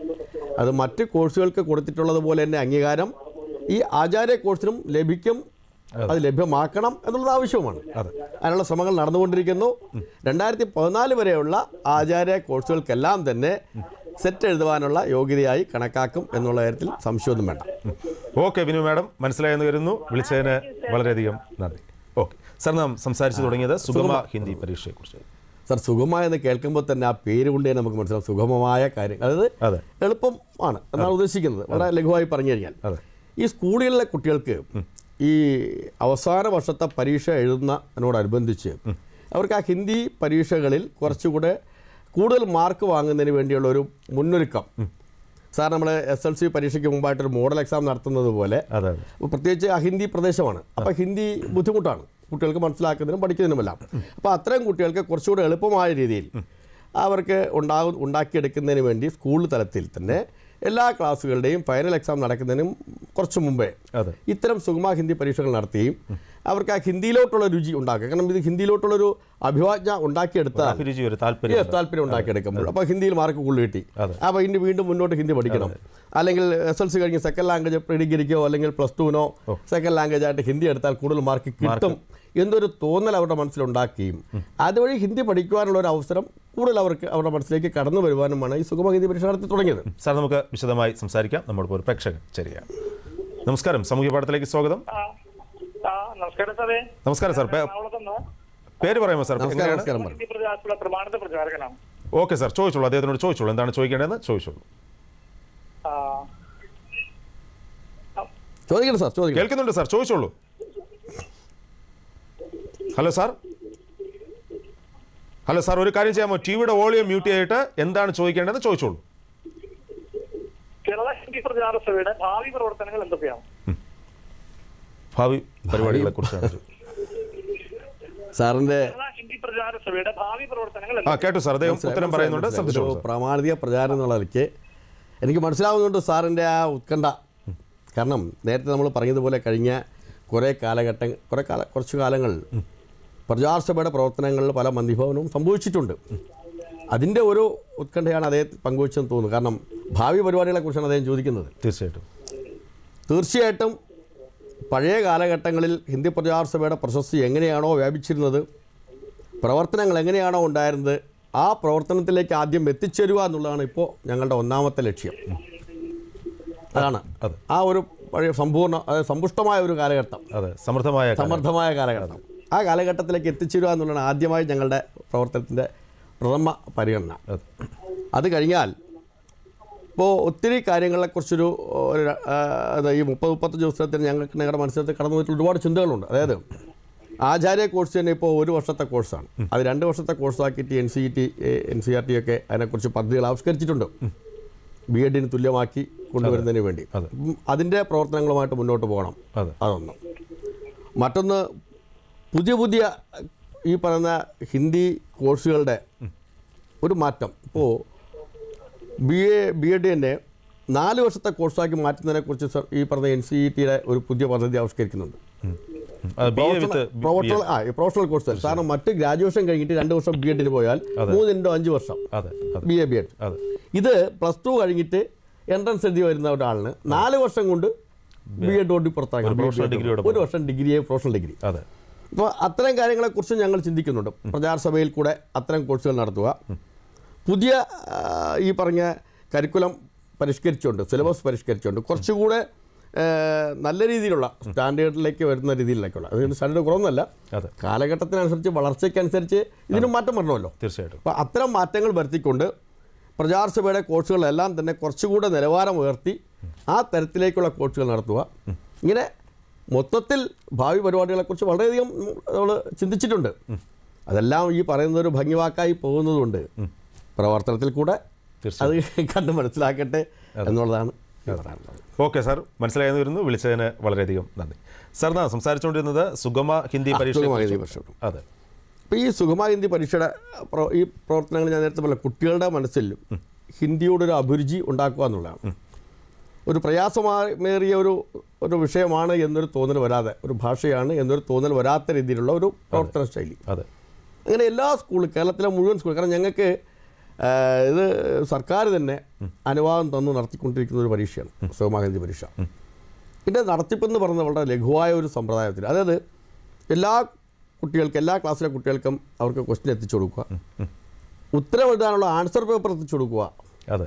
അത് മറ്റ് കോഴ്സുകൾക്ക് കൊടുത്തിട്ടുള്ളത് പോലെ തന്നെ അംഗീകാരം ഈ ആചാര്യ കോഴ്സിനും ലഭിക്കും അത് ലഭ്യമാക്കണം എന്നുള്ളത് ആവശ്യവുമാണ് അതിനുള്ള ശ്രമങ്ങൾ നടന്നുകൊണ്ടിരിക്കുന്നു രണ്ടായിരത്തി പതിനാല് വരെയുള്ള ആചാര്യ കോഴ്സുകൾക്കെല്ലാം തന്നെ സെറ്റ് എഴുതുവാനുള്ള യോഗ്യതയായി കണക്കാക്കും എന്നുള്ള കാര്യത്തിൽ സംശയമൊന്നും വേണ്ട ഓക്കെ ബിനു മാഡം മനസ്സിലായെന്ന് കരുതുന്നു വിളിച്ചതിന് വളരെയധികം നന്ദി ഓക്കെ സാർ നാം സംസാരിച്ചു തുടങ്ങിയത് സുഗമ ഹിന്ദി പരീക്ഷയെക്കുറിച്ച് സർ സുഗമ എന്ന് കേൾക്കുമ്പോൾ തന്നെ ആ പേര് കൊണ്ട് തന്നെ നമുക്ക് മനസ്സിലാവും സുഗമമായ കാര്യം അതായത് അതെ. എളുപ്പം ആണ് എന്നാണ് ഉദ്ദേശിക്കുന്നത് വളരെ ലഘുവായി പറഞ്ഞു കഴിഞ്ഞാൽ അതെ. ഈ സ്കൂളുകളിലെ കുട്ടികൾക്ക് ഈ അവസാന വർഷത്തെ പരീക്ഷ എഴുതുന്നതിനോടനുബന്ധിച്ച് അവർക്ക് ആ ഹിന്ദി പരീക്ഷകളിൽ കുറച്ചുകൂടെ കൂടുതൽ മാർക്ക് വാങ്ങുന്നതിന് വേണ്ടിയുള്ള ഒരു മുന്നൊരുക്കം സാർ നമ്മൾ എസ് എൽ സി പരീക്ഷയ്ക്ക് മുമ്പായിട്ടൊരു മോഡൽ എക്സാം നടത്തുന്നത് പോലെ അതെ അതെ പ്രത്യേകിച്ച് ആ ഹിന്ദി പ്രദേശമാണ് അപ്പോൾ ഹിന്ദി ബുദ്ധിമുട്ടാണ് കുട്ടികൾക്ക് മനസ്സിലാക്കുന്നതിനും പഠിക്കുന്നതിനുമെല്ലാം അപ്പോൾ അത്തരം കുട്ടികൾക്ക് കുറച്ചുകൂടെ എളുപ്പമായ രീതിയിൽ അവർക്ക് ഉണ്ടാകും ഉണ്ടാക്കിയെടുക്കുന്നതിന് വേണ്ടി സ്കൂൾ തലത്തിൽ തന്നെ എല്ലാ ക്ലാസ്സുകളുടെയും ഫൈനൽ എക്സാം നടക്കുന്നതിനും കുറച്ച് മുമ്പേ അതെ. ഇത്തരം സുഗമ ഹിന്ദി പരീക്ഷകൾ നടത്തുകയും അവർക്ക് ആ ഹിന്ദിയിലോട്ടുള്ള രുചി ഉണ്ടാക്കുക കാരണം ഇത് ഹിന്ദിയിലോട്ടുള്ളൊരു അഭിവാജ്ഞ ഉണ്ടാക്കിയെടുത്താൽ അഭിരുചി ഒരു താല്പര്യം Yes, താല്പര്യം ഉണ്ടാക്കിയെടുക്കുമ്പോൾ അപ്പോൾ ഹിന്ദിയിൽ മാർക്ക് കൂടുതൽ കിട്ടി അതെ. അപ്പോൾ ഇനി വീണ്ടും മുന്നോട്ട് ഹിന്ദി പഠിക്കണം അല്ലെങ്കിൽ എസ് എൽ സി കഴിഞ്ഞ് സെക്കൻഡ് ലാംഗ്വേജ് പ്രീ ഡിഗ്രിക്കോ അല്ലെങ്കിൽ പ്ലസ് ടുവിനോ സെക്കൻഡ് ലാംഗ്വേജ് ആയിട്ട് ഹിന്ദി എടുത്താൽ കൂടുതൽ മാർക്ക് കിട്ടും എന്നൊരു തോന്നൽ അവരുടെ മനസ്സിലുണ്ടാക്കുകയും അതുവഴി ഹിന്ദി പഠിക്കുവാനുള്ള ഒരു അവസരം കൂടുതൽ അവർക്ക് അവരുടെ മനസ്സിലേക്ക് കടന്നു വരുവാനുമാണ് ഈ സുഗമ ഹിന്ദി പരീക്ഷ നടത്തി തുടങ്ങിയത് സാർ നമുക്ക് വിശദമായി സംസാരിക്കാം നമ്മളിപ്പോൾ ഒരു പ്രേക്ഷകൻ ശരിയാണ് നമസ്കാരം സാമൂഹ്യ പാഠത്തിലേക്ക് സ്വാഗതം ആ ആ, നമസ്കാരം സാറേ നമസ്കാരം സാർ പേ- എറണാകുളത്തുനിന്ന് പേര് പറയാമോ സാർ നമസ്കാരം എങ്ങനെയാണ് നമസ്കാരം പറഞ്ഞു ഹിന്ദി പ്രചാരത്തിലുള്ള പ്രമാണിത പ്രചാരകനാണ് ഓക്കെ സാർ ചോദിച്ചോളൂ അദ്ദേഹത്തിനോട് ചോദിച്ചോളൂ എന്താണ് ചോദിക്കേണ്ടതെന്ന് ചോദിച്ചോളൂ ആ, ചോദിക്കണം സാർ ചോദിക്കണം കേൾക്കുന്നുണ്ട് സാർ ചോദിച്ചോളൂ ഹലോ സാർ ഹലോ സാർ ഒരു കാര്യം ചെയ്യാമോ ടി വിയുടെ വോളിയം മ്യൂട്ട് ചെയ്തിട്ട് എന്താണ് ചോദിക്കേണ്ടതെന്ന് ചോദിച്ചോളൂ കേരള ഹിന്ദി പ്രചാര സഭയുടെ ഭാവി പ്രവർത്തനങ്ങൾ എന്തൊക്കെയാണ് ഭാവി പരിപാടികളെ കുറിച്ചാണ് സാറിൻ്റെ കേരള ഹിന്ദി പ്രചാര സഭയുടെ ഭാവി പ്രവർത്തനങ്ങൾ ആ എന്തൊക്കെയാണ്? കേട്ടു സാർ അദ്ദേഹം മനസ്സിലായി, ഉത്തരം പറയുന്നുണ്ട് മനസ്സിലായി. ശ്രദ്ധിച്ചോളൂ ഒരു സാർ. പ്രാമാണിക പ്രചാരം എന്നുള്ള നിലയ്ക്ക് എനിക്ക് മനസ്സിലാവുന്നുണ്ട് സാറിൻ്റെ ആ ഉത്കണ്ഠ കാരണം നേരത്തെ നമ്മൾ പറഞ്ഞതുപോലെ കഴിഞ്ഞ കുറേ കാലഘട്ടം കുറേ കാല കുറച്ച് കാലങ്ങൾ പ്രജാസഭയുടെ പ്രവർത്തനങ്ങളിൽ പല മന്ദിഭവനവും സംഭവിച്ചിട്ടുണ്ട് അതിൻ്റെ ഒരു ഉത്കണ്ഠയാണ് അദ്ദേഹം പങ്കുവച്ചെന്ന് തോന്നുന്നു കാരണം ഭാവി പരിപാടികളെക്കുറിച്ചാണ് അദ്ദേഹം ചോദിക്കുന്നത് തീർച്ചയായിട്ടും തീർച്ചയായിട്ടും പഴയ കാലഘട്ടങ്ങളിൽ ഹിന്ദി പ്രചാര സഭയുടെ പ്രശസ്തി എങ്ങനെയാണോ വ്യാപിച്ചിരുന്നത് പ്രവർത്തനങ്ങൾ എങ്ങനെയാണോ ഉണ്ടായിരുന്നത് ആ പ്രവർത്തനത്തിലേക്ക് ആദ്യം എത്തിച്ചേരുക എന്നുള്ളതാണ് ഇപ്പോൾ ഞങ്ങളുടെ ഒന്നാമത്തെ ലക്ഷ്യം അതാണ് അതെ. ആ ഒരു പഴയ സമ്പൂർണ്ണ അതായത് സമ്പുഷ്ടമായ ഒരു കാലഘട്ടം അതെ സമൃദ്ധമായ കാലം. സമർത്ഥമായ കാലഘട്ടം ആ കാലഘട്ടത്തിലേക്ക് എത്തിച്ചേരുക എന്നുള്ളതാണ് ആദ്യമായി ഞങ്ങളുടെ പ്രവർത്തനത്തിൻ്റെ പ്രഥമ പരിഗണന അതെ. അത് കഴിഞ്ഞാൽ ഇപ്പോൾ ഒത്തിരി കാര്യങ്ങളെക്കുറിച്ചൊരു ഒരു ആ, അത് ഈ മുപ്പത് മുപ്പത്തഞ്ച് ദിവസത്തിന് ഞങ്ങൾക്ക് ഞങ്ങളുടെ മനസ്സിലത്ത് കടന്നു പോയിട്ടുള്ള ഒരുപാട് ചിന്തകളുണ്ട് അതായത് ആചാര്യ കോഴ്സ് തന്നെ ഇപ്പോൾ ഒരു വർഷത്തെ കോഴ്സാണ് അത് രണ്ട് വർഷത്തെ കോഴ്സാക്കിയിട്ട് N C T N C R T ഒക്കെ അതിനെക്കുറിച്ച് പദ്ധതികൾ ആവിഷ്കരിച്ചിട്ടുണ്ട് ബി എഡിന് തുല്യമാക്കി കൊണ്ടുവരുന്നതിന് വേണ്ടി അതെ. ഉം, അതിൻ്റെ പ്രവർത്തനങ്ങളുമായിട്ട് മുന്നോട്ട് പോകണം അതെ അതൊന്ന് മറ്റൊന്ന് പുതിയ പുതിയ ഈ പറയുന്ന ഹിന്ദി കോഴ്സുകളുടെ ഒരു മാറ്റം ഇപ്പോൾ ബി എ ബി എഡ് തന്നെ നാല് വർഷത്തെ കോഴ്സാക്കി മാറ്റുന്നതിനെക്കുറിച്ച് സർ ഈ പറഞ്ഞ എൻ സി ഇ ടിയുടെ ഒരു പുതിയ പദ്ധതി ആവിഷ്കരിക്കുന്നുണ്ട് അത് ബി എ വിത്ത് പ്രൊഫഷണൽ ആ പ്രൊഫഷണൽ കോഴ്സ് കാരണം മറ്റ് ഗ്രാജുവേഷൻ കഴിഞ്ഞിട്ട് രണ്ട് വർഷം ബി എഡിന് പോയാൽ മൂന്നിൻ്റെ അഞ്ച് വർഷം അതെ അതെ ബി എ ബി എഡ് അതെ ഇത് പ്ലസ് ടു കഴിഞ്ഞിട്ട് എൻട്രൻസ് എഴുതി വരുന്ന ഒരാളിന് നാല് വർഷം കൊണ്ട് ബി എഡ് ഓടി പുറത്താക്കാം ഒരു professional degree യോടെ ഒരു വർഷം ഡിഗ്രിയെ പ്രൊഫഷണൽ ഡിഗ്രി അതെ അപ്പോൾ അത്തരം കാര്യങ്ങളെക്കുറിച്ച് ഞങ്ങൾ ചിന്തിക്കുന്നുണ്ട് പ്രചാരസഭയിൽ കൂടെ അത്തരം കോഴ്സുകൾ നടത്തുക പുതിയ ആ, ഈ പറഞ്ഞ കരിക്കുലം പരിഷ്കരിച്ചുകൊണ്ട് സിലബസ് പരിഷ്കരിച്ചുകൊണ്ട് കുറച്ചുകൂടെ ആ, നല്ല രീതിയിലുള്ള സ്റ്റാൻഡേർഡിലേക്ക് വരുന്ന രീതിയിലേക്കുള്ള അതിന് സ്റ്റാൻഡേർഡ് കുറവൊന്നുമല്ല അതെ കാലഘട്ടത്തിനനുസരിച്ച് വളർച്ചയ്ക്കനുസരിച്ച് ഇതിനും മാറ്റം വരണമല്ലോ തീർച്ചയായിട്ടും അപ്പോൾ അത്തരം മാറ്റങ്ങൾ വരുത്തിക്കൊണ്ട് പ്രജാസഭയുടെ കോഴ്സുകളെല്ലാം തന്നെ കുറച്ചുകൂടെ നിലവാരം ഉയർത്തി ആ തരത്തിലേക്കുള്ള കോഴ്സുകൾ നടത്തുക ഇങ്ങനെ മൊത്തത്തിൽ ഭാവി പരിപാടികളെക്കുറിച്ച് വളരെയധികം നമ്മൾ ചിന്തിച്ചിട്ടുണ്ട് അതെല്ലാം ഈ പറയുന്ന ഒരു ഭംഗിവാക്കായി പോകുന്നതുകൊണ്ട് പ്രവർത്തനത്തിൽ കൂടെ അത് കണ്ട് മനസ്സിലാക്കട്ടെ എന്നുള്ളതാണ് ഞാൻ പറയാനുള്ളത് ഓക്കെ സാർ മനസ്സിലായെന്ന് വരുന്നു വിളിച്ചതിന് വളരെയധികം നന്ദി സാർ നാ സംസാരിച്ചുകൊണ്ടിരുന്നത് സുഗമ ഹിന്ദി ആ, പരീക്ഷ സുഗമ ഹിന്ദി പരീക്ഷ. അതെ ഇപ്പോൾ ഈ സുഗമ ഹിന്ദി പരീക്ഷയുടെ പ്രോ- ഈ പ്രവർത്തനങ്ങൾ ഞാൻ നേരത്തെ പറഞ്ഞ കുട്ടികളുടെ മനസ്സിൽ ഹിന്ദിയോടൊരു അഭിരുചി ഉണ്ടാക്കുക എന്നുള്ളതാണ് ഒരു പ്രയാസമേറിയ ഒരു ഒരു വിഷയമാണ് എന്നൊരു തോന്നൽ വരാതെ ഒരു ഭാഷയാണ് എന്നൊരു തോന്നൽ വരാത്ത രീതിയിലുള്ള ഒരു പ്രവർത്തന ശൈലി അതെ അങ്ങനെ എല്ലാ സ്കൂളും കേരളത്തിലെ മുഴുവൻ സ്കൂൾ കാരണം ഞങ്ങൾക്ക് ആ, ഇത് സർക്കാർ തന്നെ അനുവാദം തന്നു നടത്തിക്കൊണ്ടിരിക്കുന്ന ഒരു പരീക്ഷയാണ് സുഗമ ഹിന്ദി പരീക്ഷ ഇതിൻ്റെ നടത്തിപ്പെന്ന് പറയുന്നത് വളരെ ലഘുവായ ഒരു സമ്പ്രദായത്തിൽ അതായത് എല്ലാ കുട്ടികൾക്കും എല്ലാ ക്ലാസ്സിലെ കുട്ടികൾക്കും അവർക്ക് ക്വസ്റ്റ്യൻ എത്തിച്ചു കൊടുക്കുക ഉത്തരം എഴുതാനുള്ള ആൻസർ പേപ്പർ എത്തിച്ചു കൊടുക്കുക അതെ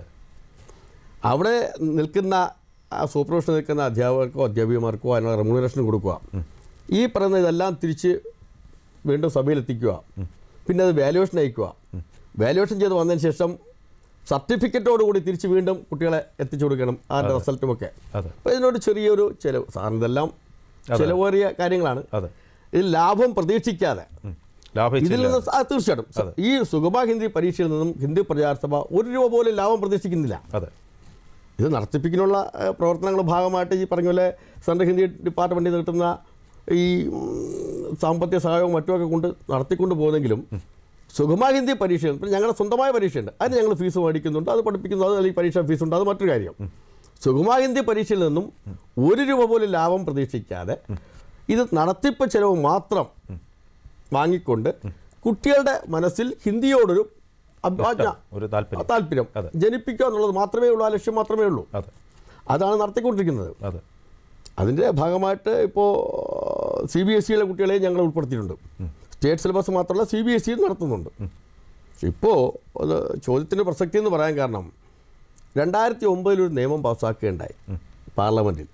അവിടെ നിൽക്കുന്ന ആ സൂപ്പർവിഷൻ നിൽക്കുന്ന അധ്യാപകർക്കോ അധ്യാപികമാർക്കോ അതിനുള്ള റെമ്യൂണറേഷൻ കൊടുക്കുക ഈ പറയുന്ന ഇതെല്ലാം തിരിച്ച് വീണ്ടും സഭയിലെത്തിക്കുക പിന്നെ അത് വാല്യുവേഷൻ അയക്കുക വാല്യുവേഷൻ ചെയ്ത് വന്നതിന് ശേഷം സർട്ടിഫിക്കറ്റോടുകൂടി തിരിച്ച് വീണ്ടും കുട്ടികളെ എത്തിച്ചു കൊടുക്കണം അതിൻ്റെ റിസൾട്ടുമൊക്കെ അതെ അപ്പോൾ ഇതിനൊരു ചെറിയൊരു ചിലവ് സാറിന് ഇതെല്ലാം ചിലവേറിയ കാര്യങ്ങളാണ് അതെ ഇതിൽ ലാഭം പ്രതീക്ഷിക്കാതെ ഉം. ഇതിൽ ലാഭിച്ചില്ല നിന്ന് ആ, തീർച്ചയായിട്ടും ഈ സുഗമ ഹിന്ദി പരീക്ഷയിൽ നിന്നും ഹിന്ദി പ്രചാരസഭ ഒരു രൂപ പോലും ലാഭം പ്രതീക്ഷിക്കുന്നില്ല അതെ ഇത് നടത്തിപ്പിക്കാനുള്ള ഏഹ്, പ്രവർത്തനങ്ങളുടെ ഭാഗമായിട്ട് ഈ പറഞ്ഞ പോലെ സെൻട്രൽ ഹിന്ദി ഡിപ്പാർട്ട്മെൻറ്റിൽ നിന്ന് കിട്ടുന്ന ഈ ഉം, സാമ്പത്തിക സഹായവും മറ്റുമൊക്കെ കൊണ്ട് നടത്തിക്കൊണ്ട് പോകുന്നെങ്കിലും സുഗമ ഹിന്ദി പരീക്ഷ ഇപ്പം ഞങ്ങളുടെ സ്വന്തമായ പരീക്ഷയുണ്ട് അതിന് ഞങ്ങൾ ഫീസ് മേടിക്കുന്നുണ്ട് അത് പഠിപ്പിക്കുന്നു അത് അല്ലെങ്കിൽ പരീക്ഷ ഫീസ് ഉണ്ട് അത് മറ്റൊരു കാര്യം സുഗമ ഹിന്ദി പരീക്ഷയിൽ നിന്നും ഒരു രൂപ പോലും ലാഭം പ്രതീക്ഷിക്കാതെ ഇത് നടത്തിപ്പ് ചെലവ് മാത്രം വാങ്ങിക്കൊണ്ട് കുട്ടികളുടെ മനസ്സിൽ ഹിന്ദിയോടൊരു അഭിവാജ്ഞ ഒരു താല്പര്യം താല്പര്യം അതെ. ജനിപ്പിക്കുക എന്നുള്ളത് മാത്രമേ ഉള്ളൂ ആ ലക്ഷ്യം മാത്രമേ ഉള്ളൂ അതെ അതാണ് നടത്തിക്കൊണ്ടിരിക്കുന്നത് അതെ അതിൻ്റെ ഭാഗമായിട്ട് ഇപ്പോൾ സി ബി എസ് സിയിലെ കുട്ടികളെ ഞങ്ങൾ ഉൾപ്പെടുത്തിയിട്ടുണ്ട് സ്റ്റേറ്റ് സിലബസ് മാത്രമല്ല സി ബി എസ് സിയും നടത്തുന്നുണ്ട് പക്ഷെ ഇപ്പോൾ അത് ചോദ്യത്തിൻ്റെ പ്രസക്തി എന്ന് പറയാൻ കാരണം രണ്ടായിരത്തി ഒമ്പതിലൊരു നിയമം പാസ്സാക്കുകയുണ്ടായി പാർലമെൻറ്റിൽ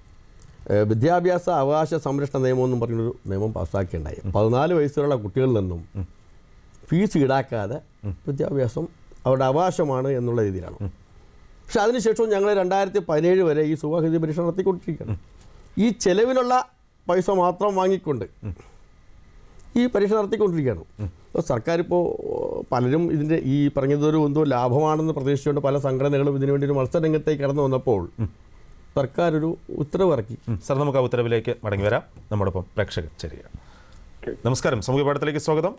ഏഹ് വിദ്യാഭ്യാസ അവകാശ സംരക്ഷണ നിയമം എന്നും പറഞ്ഞൊരു നിയമം പാസ്സാക്കുകയുണ്ടായി പതിനാല് വയസ്സുള്ള കുട്ടികളിൽ നിന്നും ഫീസ് ഈടാക്കാതെ വിദ്യാഭ്യാസം അവരുടെ അവകാശമാണ് എന്നുള്ള രീതിയിലാണ് പക്ഷെ അതിനുശേഷവും ഞങ്ങൾ രണ്ടായിരത്തി പതിനേഴ് വരെ ഈ സുഖഹിന്ദി പരീക്ഷ നടത്തിക്കൊണ്ടിരിക്കുകയാണ് ഈ ചെലവിനുള്ള പൈസ മാത്രം വാങ്ങിക്കൊണ്ട് ഈ പരീക്ഷ നടത്തിക്കൊണ്ടിരിക്കുകയാണ് അപ്പോൾ സർക്കാർ ഇപ്പോൾ പലരും ഇതിൻ്റെ ഈ പറഞ്ഞതൊരു എന്തോ ലാഭമാണെന്ന് പ്രതീക്ഷിച്ചുകൊണ്ട് പല സംഘടനകളും ഇതിനു വേണ്ടി ഒരു മത്സരരംഗത്തേക്ക് കടന്നു വന്നപ്പോൾ സർക്കാർ ഒരു ഉത്തരവ് ഇറക്കി ഉം. സാർ നമുക്ക് ആ ഉത്തരവിലേക്ക് മടങ്ങി വരാം നമ്മോടൊപ്പം പ്രേക്ഷകർ ചേരുകയാണ് നമസ്കാരം സമൂഹ പാഠത്തിലേക്ക് സ്വാഗതം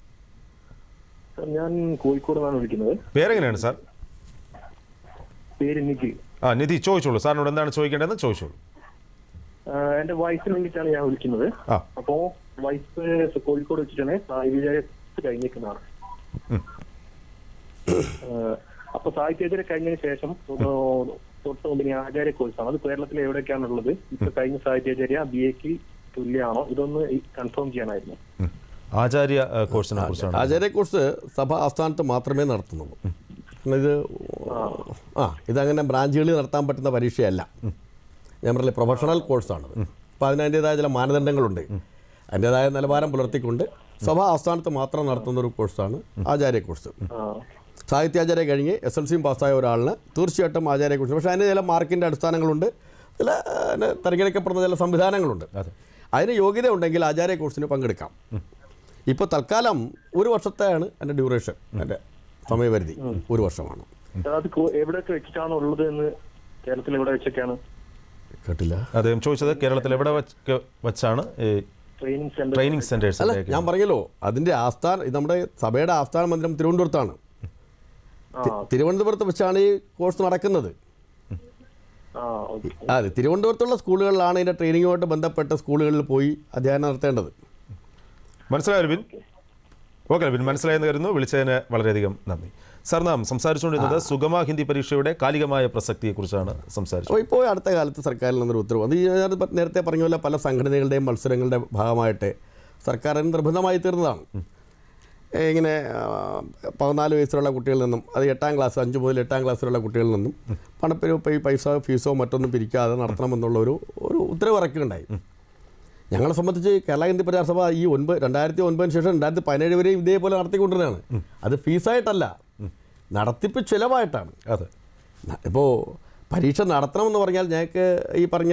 ഞാൻ കോഴിക്കോട് നിന്നാണ് വിളിക്കുന്നത് പേരെങ്ങനെയാണ് സാർ പേര് നിഖിൽ ആ നിധി ചോദിച്ചോളൂ സാറിനോട് എന്താണ് ചോദിക്കേണ്ടതെന്ന് ചോദിച്ചോളൂ ആഹ് എന്റെ വൈഫിന് വേണ്ടിയിട്ടാണ് ഞാൻ വിളിക്കുന്നത് ആ അപ്പോ വൈഫ് കോഴിക്കോട് വെച്ചിട്ടാണ് സാഹിത്യ കഴിഞ്ഞേക്കുന്നതാണ് ഉം. ആഹ് അപ്പൊ സാഹിത്യേതര കഴിഞ്ഞതിന് ശേഷം ഒരു തൊട്ട് മുമ്പ് ഇനി ആചാര്യ കോഴ്സാണ് അത് കേരളത്തിൽ എവിടെയൊക്കെയാണുള്ളത് ഇപ്പൊ കഴിഞ്ഞ സാഹിത്യാചാര്യ ബി എക്ക് തുല്യമാണോ ഇതൊന്ന് കൺഫേം ചെയ്യാനായിരുന്നു ഉം. ആചാര്യ ആ, കോഴ്സിനെ കുറിച്ചാണ് ആചാര്യ കോഴ്സ് സഭ ആസ്ഥാനത്ത് മാത്രമേ നടത്തുന്നുള്ളൂ കാരണം ഇത് ആ ഇതങ്ങനെ ബ്രാഞ്ചുകളിൽ നടത്താൻ പറ്റുന്ന പരീക്ഷയല്ല ഞാൻ പറഞ്ഞില്ലേ പ്രൊഫഷണൽ കോഴ്സാണത് അപ്പോൾ അതിന് അതിൻ്റേതായ ചില മാനദണ്ഡങ്ങളുണ്ട് അതിൻ്റേതായ നിലവാരം പുലർത്തിക്കൊണ്ട് സഭ ആസ്ഥാനത്ത് മാത്രം നടത്തുന്ന ഒരു കോഴ്സാണ് ആചാര്യ കോഴ്സ് ആഹ് സാഹിത്യാചാര്യ കഴിഞ്ഞ് എസ് എൽ സിയും പാസ്സായ ഒരാളിന് തീർച്ചയായിട്ടും ആചാര്യ കോഴ്സ് പക്ഷേ അതിന് ചില മാർക്കിൻ്റെ അടിസ്ഥാനങ്ങളുണ്ട് ചില അതിന് തിരഞ്ഞെടുക്കപ്പെടുന്ന ചില സംവിധാനങ്ങളുണ്ട് അതെ അതിന് യോഗ്യത ഉണ്ടെങ്കിൽ ആചാര്യ കോഴ്സിന് പങ്കെടുക്കാം ഇപ്പോൾ തൽക്കാലം ഒരു വർഷത്തെയാണ് എൻ്റെ ഡ്യൂറേഷൻ എൻ്റെ സമയപരിധി ഒരു വർഷമാണ് അത് കോ- എവിടെയൊക്കെ വെച്ചിട്ടാണ് ഉള്ളത് എന്ന് കേരളത്തിൽ എവിടെ വെച്ചൊക്കെയാണ് കേട്ടില്ല അദ്ദേഹം ചോദിച്ചത് കേരളത്തിൽ എവിടെ വച്ച് വച്ചാണ് ഈ ട്രെയിനിങ് സെന്റർ ട്രെയിനിങ് അല്ല സെന്റേഴ്സിലേക്ക് ഞാൻ പറഞ്ഞല്ലോ അതിൻ്റെ ആസ്ഥാന ഇത് നമ്മുടെ സഭയുടെ ആസ്ഥാന മന്ദിരം തിരുവനന്തപുരത്താണ് തി- തിരുവനന്തപുരത്ത് വെച്ചാണ് ഈ കോഴ്സ് നടക്കുന്നത് ആ ഓക്കെ അതെ തിരുവനന്തപുരത്തുള്ള സ്കൂളുകളിലാണ് ഇതിൻ്റെ ട്രെയിനിങ്ങുമായിട്ട് ബന്ധപ്പെട്ട സ്കൂളുകളിൽ പോയി അധ്യയനം നടത്തേണ്ടത് മനസ്സിലായോ രബിൻ ഓക്കെ രബിൻ മനസ്സിലായെന്ന് കരുതുന്നു വിളിച്ചതിന് വളരെയധികം നന്ദി സാർ നാം സംസാരിച്ചുകൊണ്ടിരുന്നത് സുഗമ ഹിന്ദി പരീക്ഷയുടെ കാലികമായ പ്രസക്തിയെക്കുറിച്ചാണ് സംസാരിച്ചത് അപ്പോൾ ഇപ്പോൾ അടുത്ത കാലത്ത് സർക്കാരിൽ നിന്നൊരു ഉത്തരവ് അത് ഈ ഞാൻ ഇപ്പം നേരത്തെ പറഞ്ഞ പോലെ പല സംഘടനകളുടെയും മത്സരങ്ങളുടെ ഭാഗമായിട്ട് സർക്കാർ അതിന് നിർബന്ധമായി തീർന്നതാണ് ഏ, ഇങ്ങനെ ആ, പതിനാല് വയസ്സിലുള്ള കുട്ടികളിൽ നിന്നും അത് എട്ടാം ക്ലാസ് അഞ്ച് മുതൽ എട്ടാം ക്ലാസ്സിലുള്ള കുട്ടികളിൽ നിന്നും പണപ്പിരി ഈ പൈസ ഫീസോ മറ്റൊന്നും പിരിക്കാതെ നടത്തണമെന്നുള്ള ഒരു ഒരു ഉത്തരവ് ഇറക്കുകയുണ്ടായി ഞങ്ങളെ സംബന്ധിച്ച് കേരള ഹിന്ദി പ്രചാര സഭ ഈ ഒൻപത് രണ്ടായിരത്തി ഒൻപതിന് ശേഷം രണ്ടായിരത്തി പതിനേഴ് വരെയും ഇതേപോലെ നടത്തിക്കൊണ്ടിരുന്നതാണ് അത് ഫീസായിട്ടല്ല നടത്തിപ്പ് ചിലവായിട്ടാണ് അതെ ഇപ്പോൾ പരീക്ഷ നടത്തണമെന്ന് പറഞ്ഞാൽ ഞങ്ങൾക്ക് ഈ പറഞ്ഞ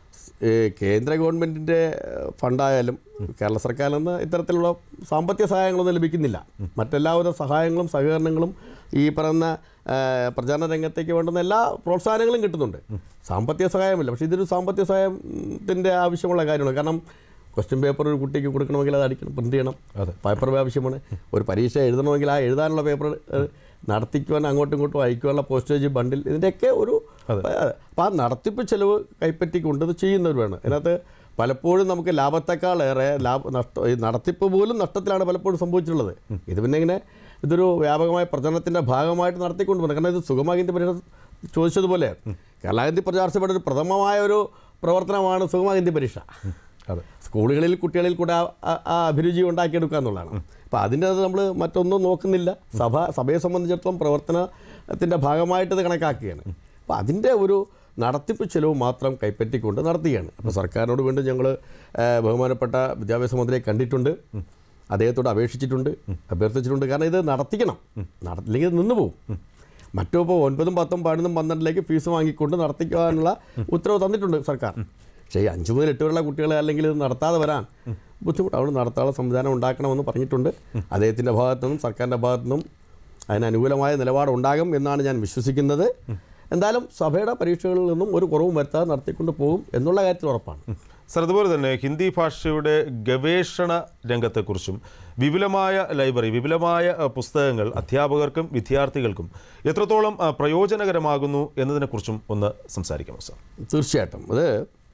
ഏ, കേന്ദ്ര ഗവൺമെൻറ്റിൻ്റെ ഫണ്ടായാലും കേരള സർക്കാരിൽ നിന്ന് ഇത്തരത്തിലുള്ള സാമ്പത്തിക സഹായങ്ങളൊന്നും ലഭിക്കുന്നില്ല മറ്റെല്ലാവിധ സഹായങ്ങളും സഹകരണങ്ങളും ഈ പറയുന്ന ഏ, പ്രചാരണ രംഗത്തേക്ക് വേണ്ടുന്ന എല്ലാ പ്രോത്സാഹനങ്ങളും കിട്ടുന്നുണ്ട് സാമ്പത്തിക സഹായമില്ല പക്ഷേ ഇതൊരു സാമ്പത്തിക സഹായത്തിൻ്റെ ആവശ്യമുള്ള കാര്യമാണ് കാരണം ക്വസ്റ്റ്യൻ പേപ്പർ ഒരു കുട്ടിക്ക് കൊടുക്കണമെങ്കിൽ അത് അടിക്കണം പ്രിൻ്റ് ചെയ്യണം അതെ. പേപ്പർ ആവശ്യമാണ് ഒരു പരീക്ഷ എഴുതണമെങ്കിൽ ആ എഴുതാനുള്ള പേപ്പർ നടത്തിക്കുവാൻ അങ്ങോട്ടും ഇങ്ങോട്ടും അയക്കുവാനുള്ള പോസ്റ്റേജ് ബണ്ടിൽ ഇതിൻ്റെയൊക്കെ ഒരു അപ്പോൾ ആ നടത്തിപ്പ് ചെലവ് കൈപ്പറ്റിക്കൊണ്ട് ഇത് ചെയ്യുന്നവരാണ് ഇതിനകത്ത് പലപ്പോഴും നമുക്ക് ലാഭത്തെക്കാളേറെ ലാഭ നഷ്ട ഈ നടത്തിപ്പ് പോലും നഷ്ടത്തിലാണ് പലപ്പോഴും സംഭവിച്ചിട്ടുള്ളത് ഇത് പിന്നെ ഇങ്ങനെ ഇതൊരു വ്യാപകമായ പ്രചരണത്തിൻ്റെ ഭാഗമായിട്ട് നടത്തിക്കൊണ്ട് പോകുന്നത് കാരണം ഇത് സുഗമഹിന്ദി പരിഷ ചോദിച്ചതുപോലെ കേരള ഹിന്ദി പ്രചാരസഭയുടെ ഒരു പ്രഥമമായ ഒരു പ്രവർത്തനമാണ് സുഗമഹിന്ദി പരീക്ഷ അതെ സ്കൂളുകളിൽ കുട്ടികളിൽ കൂടെ ആ- ആ- ആ അഭിരുചി ഉണ്ടാക്കിയെടുക്കുക എന്നുള്ളതാണ് അപ്പോൾ അതിൻ്റെ അത് നമ്മൾ മറ്റൊന്നും നോക്കുന്നില്ല സഭ സഭയെ സംബന്ധിച്ചിടത്തോളം പ്രവർത്തനത്തിൻ്റെ ഭാഗമായിട്ട് ഇത് കണക്കാക്കുകയാണ് അപ്പോൾ അതിൻ്റെ ഒരു നടത്തിപ്പ് ചെലവ് മാത്രം കൈപ്പറ്റിക്കൊണ്ട് നടത്തുകയാണ് അപ്പോൾ സർക്കാരിനോട് വീണ്ടും ഞങ്ങൾ ബഹുമാനപ്പെട്ട വിദ്യാഭ്യാസ മന്ത്രിയെ കണ്ടിട്ടുണ്ട് അദ്ദേഹത്തോട് അപേക്ഷിച്ചിട്ടുണ്ട് അഭ്യർത്ഥിച്ചിട്ടുണ്ട് കാരണം ഇത് നടത്തിക്കണം നടത്തില്ലെങ്കിൽ ഇത് നിന്ന് പോകും മറ്റോ ഇപ്പോൾ ഒൻപതും പത്തും പതിനൊന്നും പന്ത്രണ്ടിലേക്ക് ഫീസ് വാങ്ങിക്കൊണ്ട് നടത്തിക്കാനുള്ള ഉത്തരവ് തന്നിട്ടുണ്ട് സർക്കാർ പക്ഷേ ഈ അഞ്ച് മുതൽ എട്ട് വരെയുള്ള കുട്ടികളെ അല്ലെങ്കിൽ ഇത് നടത്താതെ വരാൻ ബുദ്ധിമുട്ട് അവിടെ നടത്താനുള്ള സംവിധാനം ഉണ്ടാക്കണമെന്ന് പറഞ്ഞിട്ടുണ്ട് അദ്ദേഹത്തിൻ്റെ ഭാഗത്തു നിന്നും സർക്കാരിൻ്റെ ഭാഗത്തു നിന്നും അതിന് അനുകൂലമായ നിലപാടുണ്ടാകും എന്നാണ് ഞാൻ വിശ്വസിക്കുന്നത് എന്തായാലും സഭയുടെ പരീക്ഷകളിൽ നിന്നും ഒരു കുറവും വരുത്താതെ നടത്തിക്കൊണ്ട് പോകും എന്നുള്ള കാര്യത്തിൽ ഉറപ്പാണ് സർ അതുപോലെ തന്നെ ഹിന്ദി ഭാഷയുടെ ഗവേഷണ രംഗത്തെക്കുറിച്ചും വിപുലമായ ലൈബ്രറി വിപുലമായ അഹ്, പുസ്തകങ്ങൾ അധ്യാപകർക്കും വിദ്യാർത്ഥികൾക്കും എത്രത്തോളം അഹ്, പ്രയോജനകരമാകുന്നു എന്നതിനെക്കുറിച്ചും ഒന്ന് സംസാരിക്കാമോ സർ തീർച്ചയായിട്ടും അത്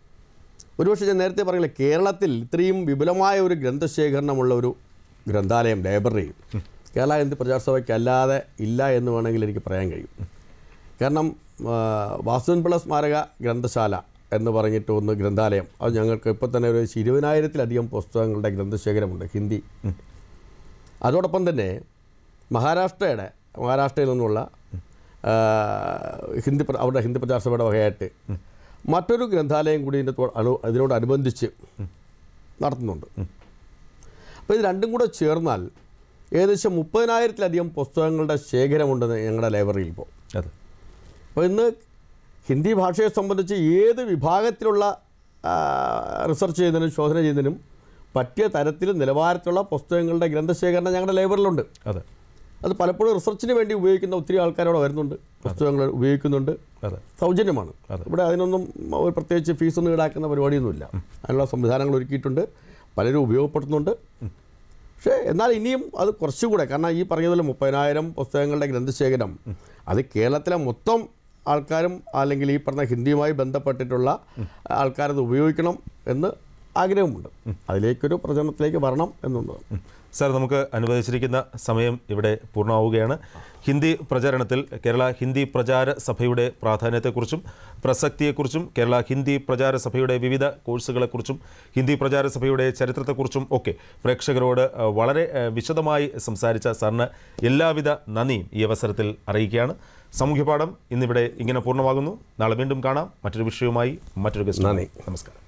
ഒരുപക്ഷെ ഞാൻ നേരത്തെ പറഞ്ഞില്ല കേരളത്തിൽ ഇത്രയും വിപുലമായ ഒരു ഗ്രന്ഥശേഖരണമുള്ള ഒരു ഗ്രന്ഥാലയം ലൈബ്രറി കേരള ഹിന്ദി പ്രചാരസഭയ്ക്ക് അല്ലാതെ ഇല്ല എന്ന് വേണമെങ്കിൽ എനിക്ക് പറയാൻ കഴിയും കാരണം ആ, വാസുദേവൻ പിള്ള സ്മാരക ഗ്രന്ഥശാല എന്ന് പറഞ്ഞിട്ട് ഒന്ന് ഗ്രന്ഥാലയം അത് ഞങ്ങൾക്ക് ഇപ്പോൾ തന്നെ ഒരു ഇരുപതിനായിരത്തിലധികം പുസ്തകങ്ങളുടെ ഗ്രന്ഥശേഖരമുണ്ട് ഹിന്ദി അതോടൊപ്പം തന്നെ മഹാരാഷ്ട്രയുടെ മഹാരാഷ്ട്രയിൽ നിന്നുള്ള ആ, ഹിന്ദി പ്ര- അവരുടെ ഹിന്ദി പ്രചാരസഭയുടെ വകയായിട്ട് മറ്റൊരു ഗ്രന്ഥാലയം കൂടി ഇതിൻ്റെ തൊ- അനു ഇതിനോടനുബന്ധിച്ച് നടത്തുന്നുണ്ട് അപ്പോൾ ഇത് രണ്ടും കൂടെ ചേർന്നാൽ ഏകദേശം മുപ്പതിനായിരത്തിലധികം പുസ്തകങ്ങളുടെ ശേഖരമുണ്ട് ഞങ്ങളുടെ ലൈബ്രറിയിൽ ഇപ്പോൾ അതെ അപ്പോൾ ഇന്ന് ഹിന്ദി ഭാഷയെ സംബന്ധിച്ച് ഏത് വിഭാഗത്തിലുള്ള ആ, റിസർച്ച് ചെയ്യുന്നതിനും ശോധന ചെയ്യുന്നതിനും പറ്റിയ തരത്തിൽ നിലവാരത്തിലുള്ള പുസ്തകങ്ങളുടെ ഗ്രന്ഥശേഖരണം ഞങ്ങളുടെ ലൈബ്രറിയിലുണ്ട് അതെ അത് പലപ്പോഴും റിസർച്ചിന് വേണ്ടി ഉപയോഗിക്കുന്ന ഒത്തിരി ആൾക്കാരോട് വരുന്നുണ്ട് പുസ്തകങ്ങൾ ഉപയോഗിക്കുന്നുണ്ട് അതെ സൗജന്യമാണ് അതെ. ഇവിടെ അതിനൊന്നും ഒരു പ്രത്യേകിച്ച് ഫീസൊന്നും ഈടാക്കുന്ന പരിപാടിയൊന്നുമില്ല അതിനുള്ള സംവിധാനങ്ങൾ ഒരുക്കിയിട്ടുണ്ട് പലരും ഉപയോഗപ്പെടുത്തുന്നുണ്ട് പക്ഷേ എന്നാൽ ഇനിയും അത് കുറച്ചുകൂടെ കാരണം ഈ പറഞ്ഞതുപോലെ മുപ്പതിനായിരം പുസ്തകങ്ങളുടെ ഗ്രന്ഥശേഖരം അത് കേരളത്തിലെ മൊത്തം ആൾക്കാരും അല്ലെങ്കിൽ ഈ പറഞ്ഞ ഹിന്ദിയുമായി ബന്ധപ്പെട്ടിട്ടുള്ള ആൾക്കാരത് ഉപയോഗിക്കണം എന്ന് ആഗ്രഹമുണ്ട് അതിലേക്കൊരു പ്രചരണത്തിലേക്ക് വരണം എന്നുള്ളത് സാർ നമുക്ക് അനുവദിച്ചിരിക്കുന്ന സമയം ഇവിടെ പൂർണ്ണമാവുകയാണ് ഹിന്ദി പ്രചാരണത്തിൽ കേരള ഹിന്ദി പ്രചാര സഭയുടെ പ്രാധാന്യത്തെക്കുറിച്ചും പ്രസക്തിയെക്കുറിച്ചും കേരള ഹിന്ദി പ്രചാര സഭയുടെ വിവിധ കോഴ്സുകളെക്കുറിച്ചും ഹിന്ദി പ്രചാര സഭയുടെ ചരിത്രത്തെക്കുറിച്ചും ഒക്കെ പ്രേക്ഷകരോട് അഹ്, വളരെ അഹ്, വിശദമായി സംസാരിച്ച സാറിന് എല്ലാവിധ നന്ദിയും ഈ അവസരത്തിൽ അറിയിക്കുകയാണ് സാമൂഹ്യപാഠം ഇന്നിവിടെ ഇങ്ങനെ പൂർണ്ണമാകുന്നു നാളെ വീണ്ടും കാണാം മറ്റൊരു വിഷയവുമായി മറ്റൊരു ഗസ്റ്റ് നന്ദി. നമസ്കാരം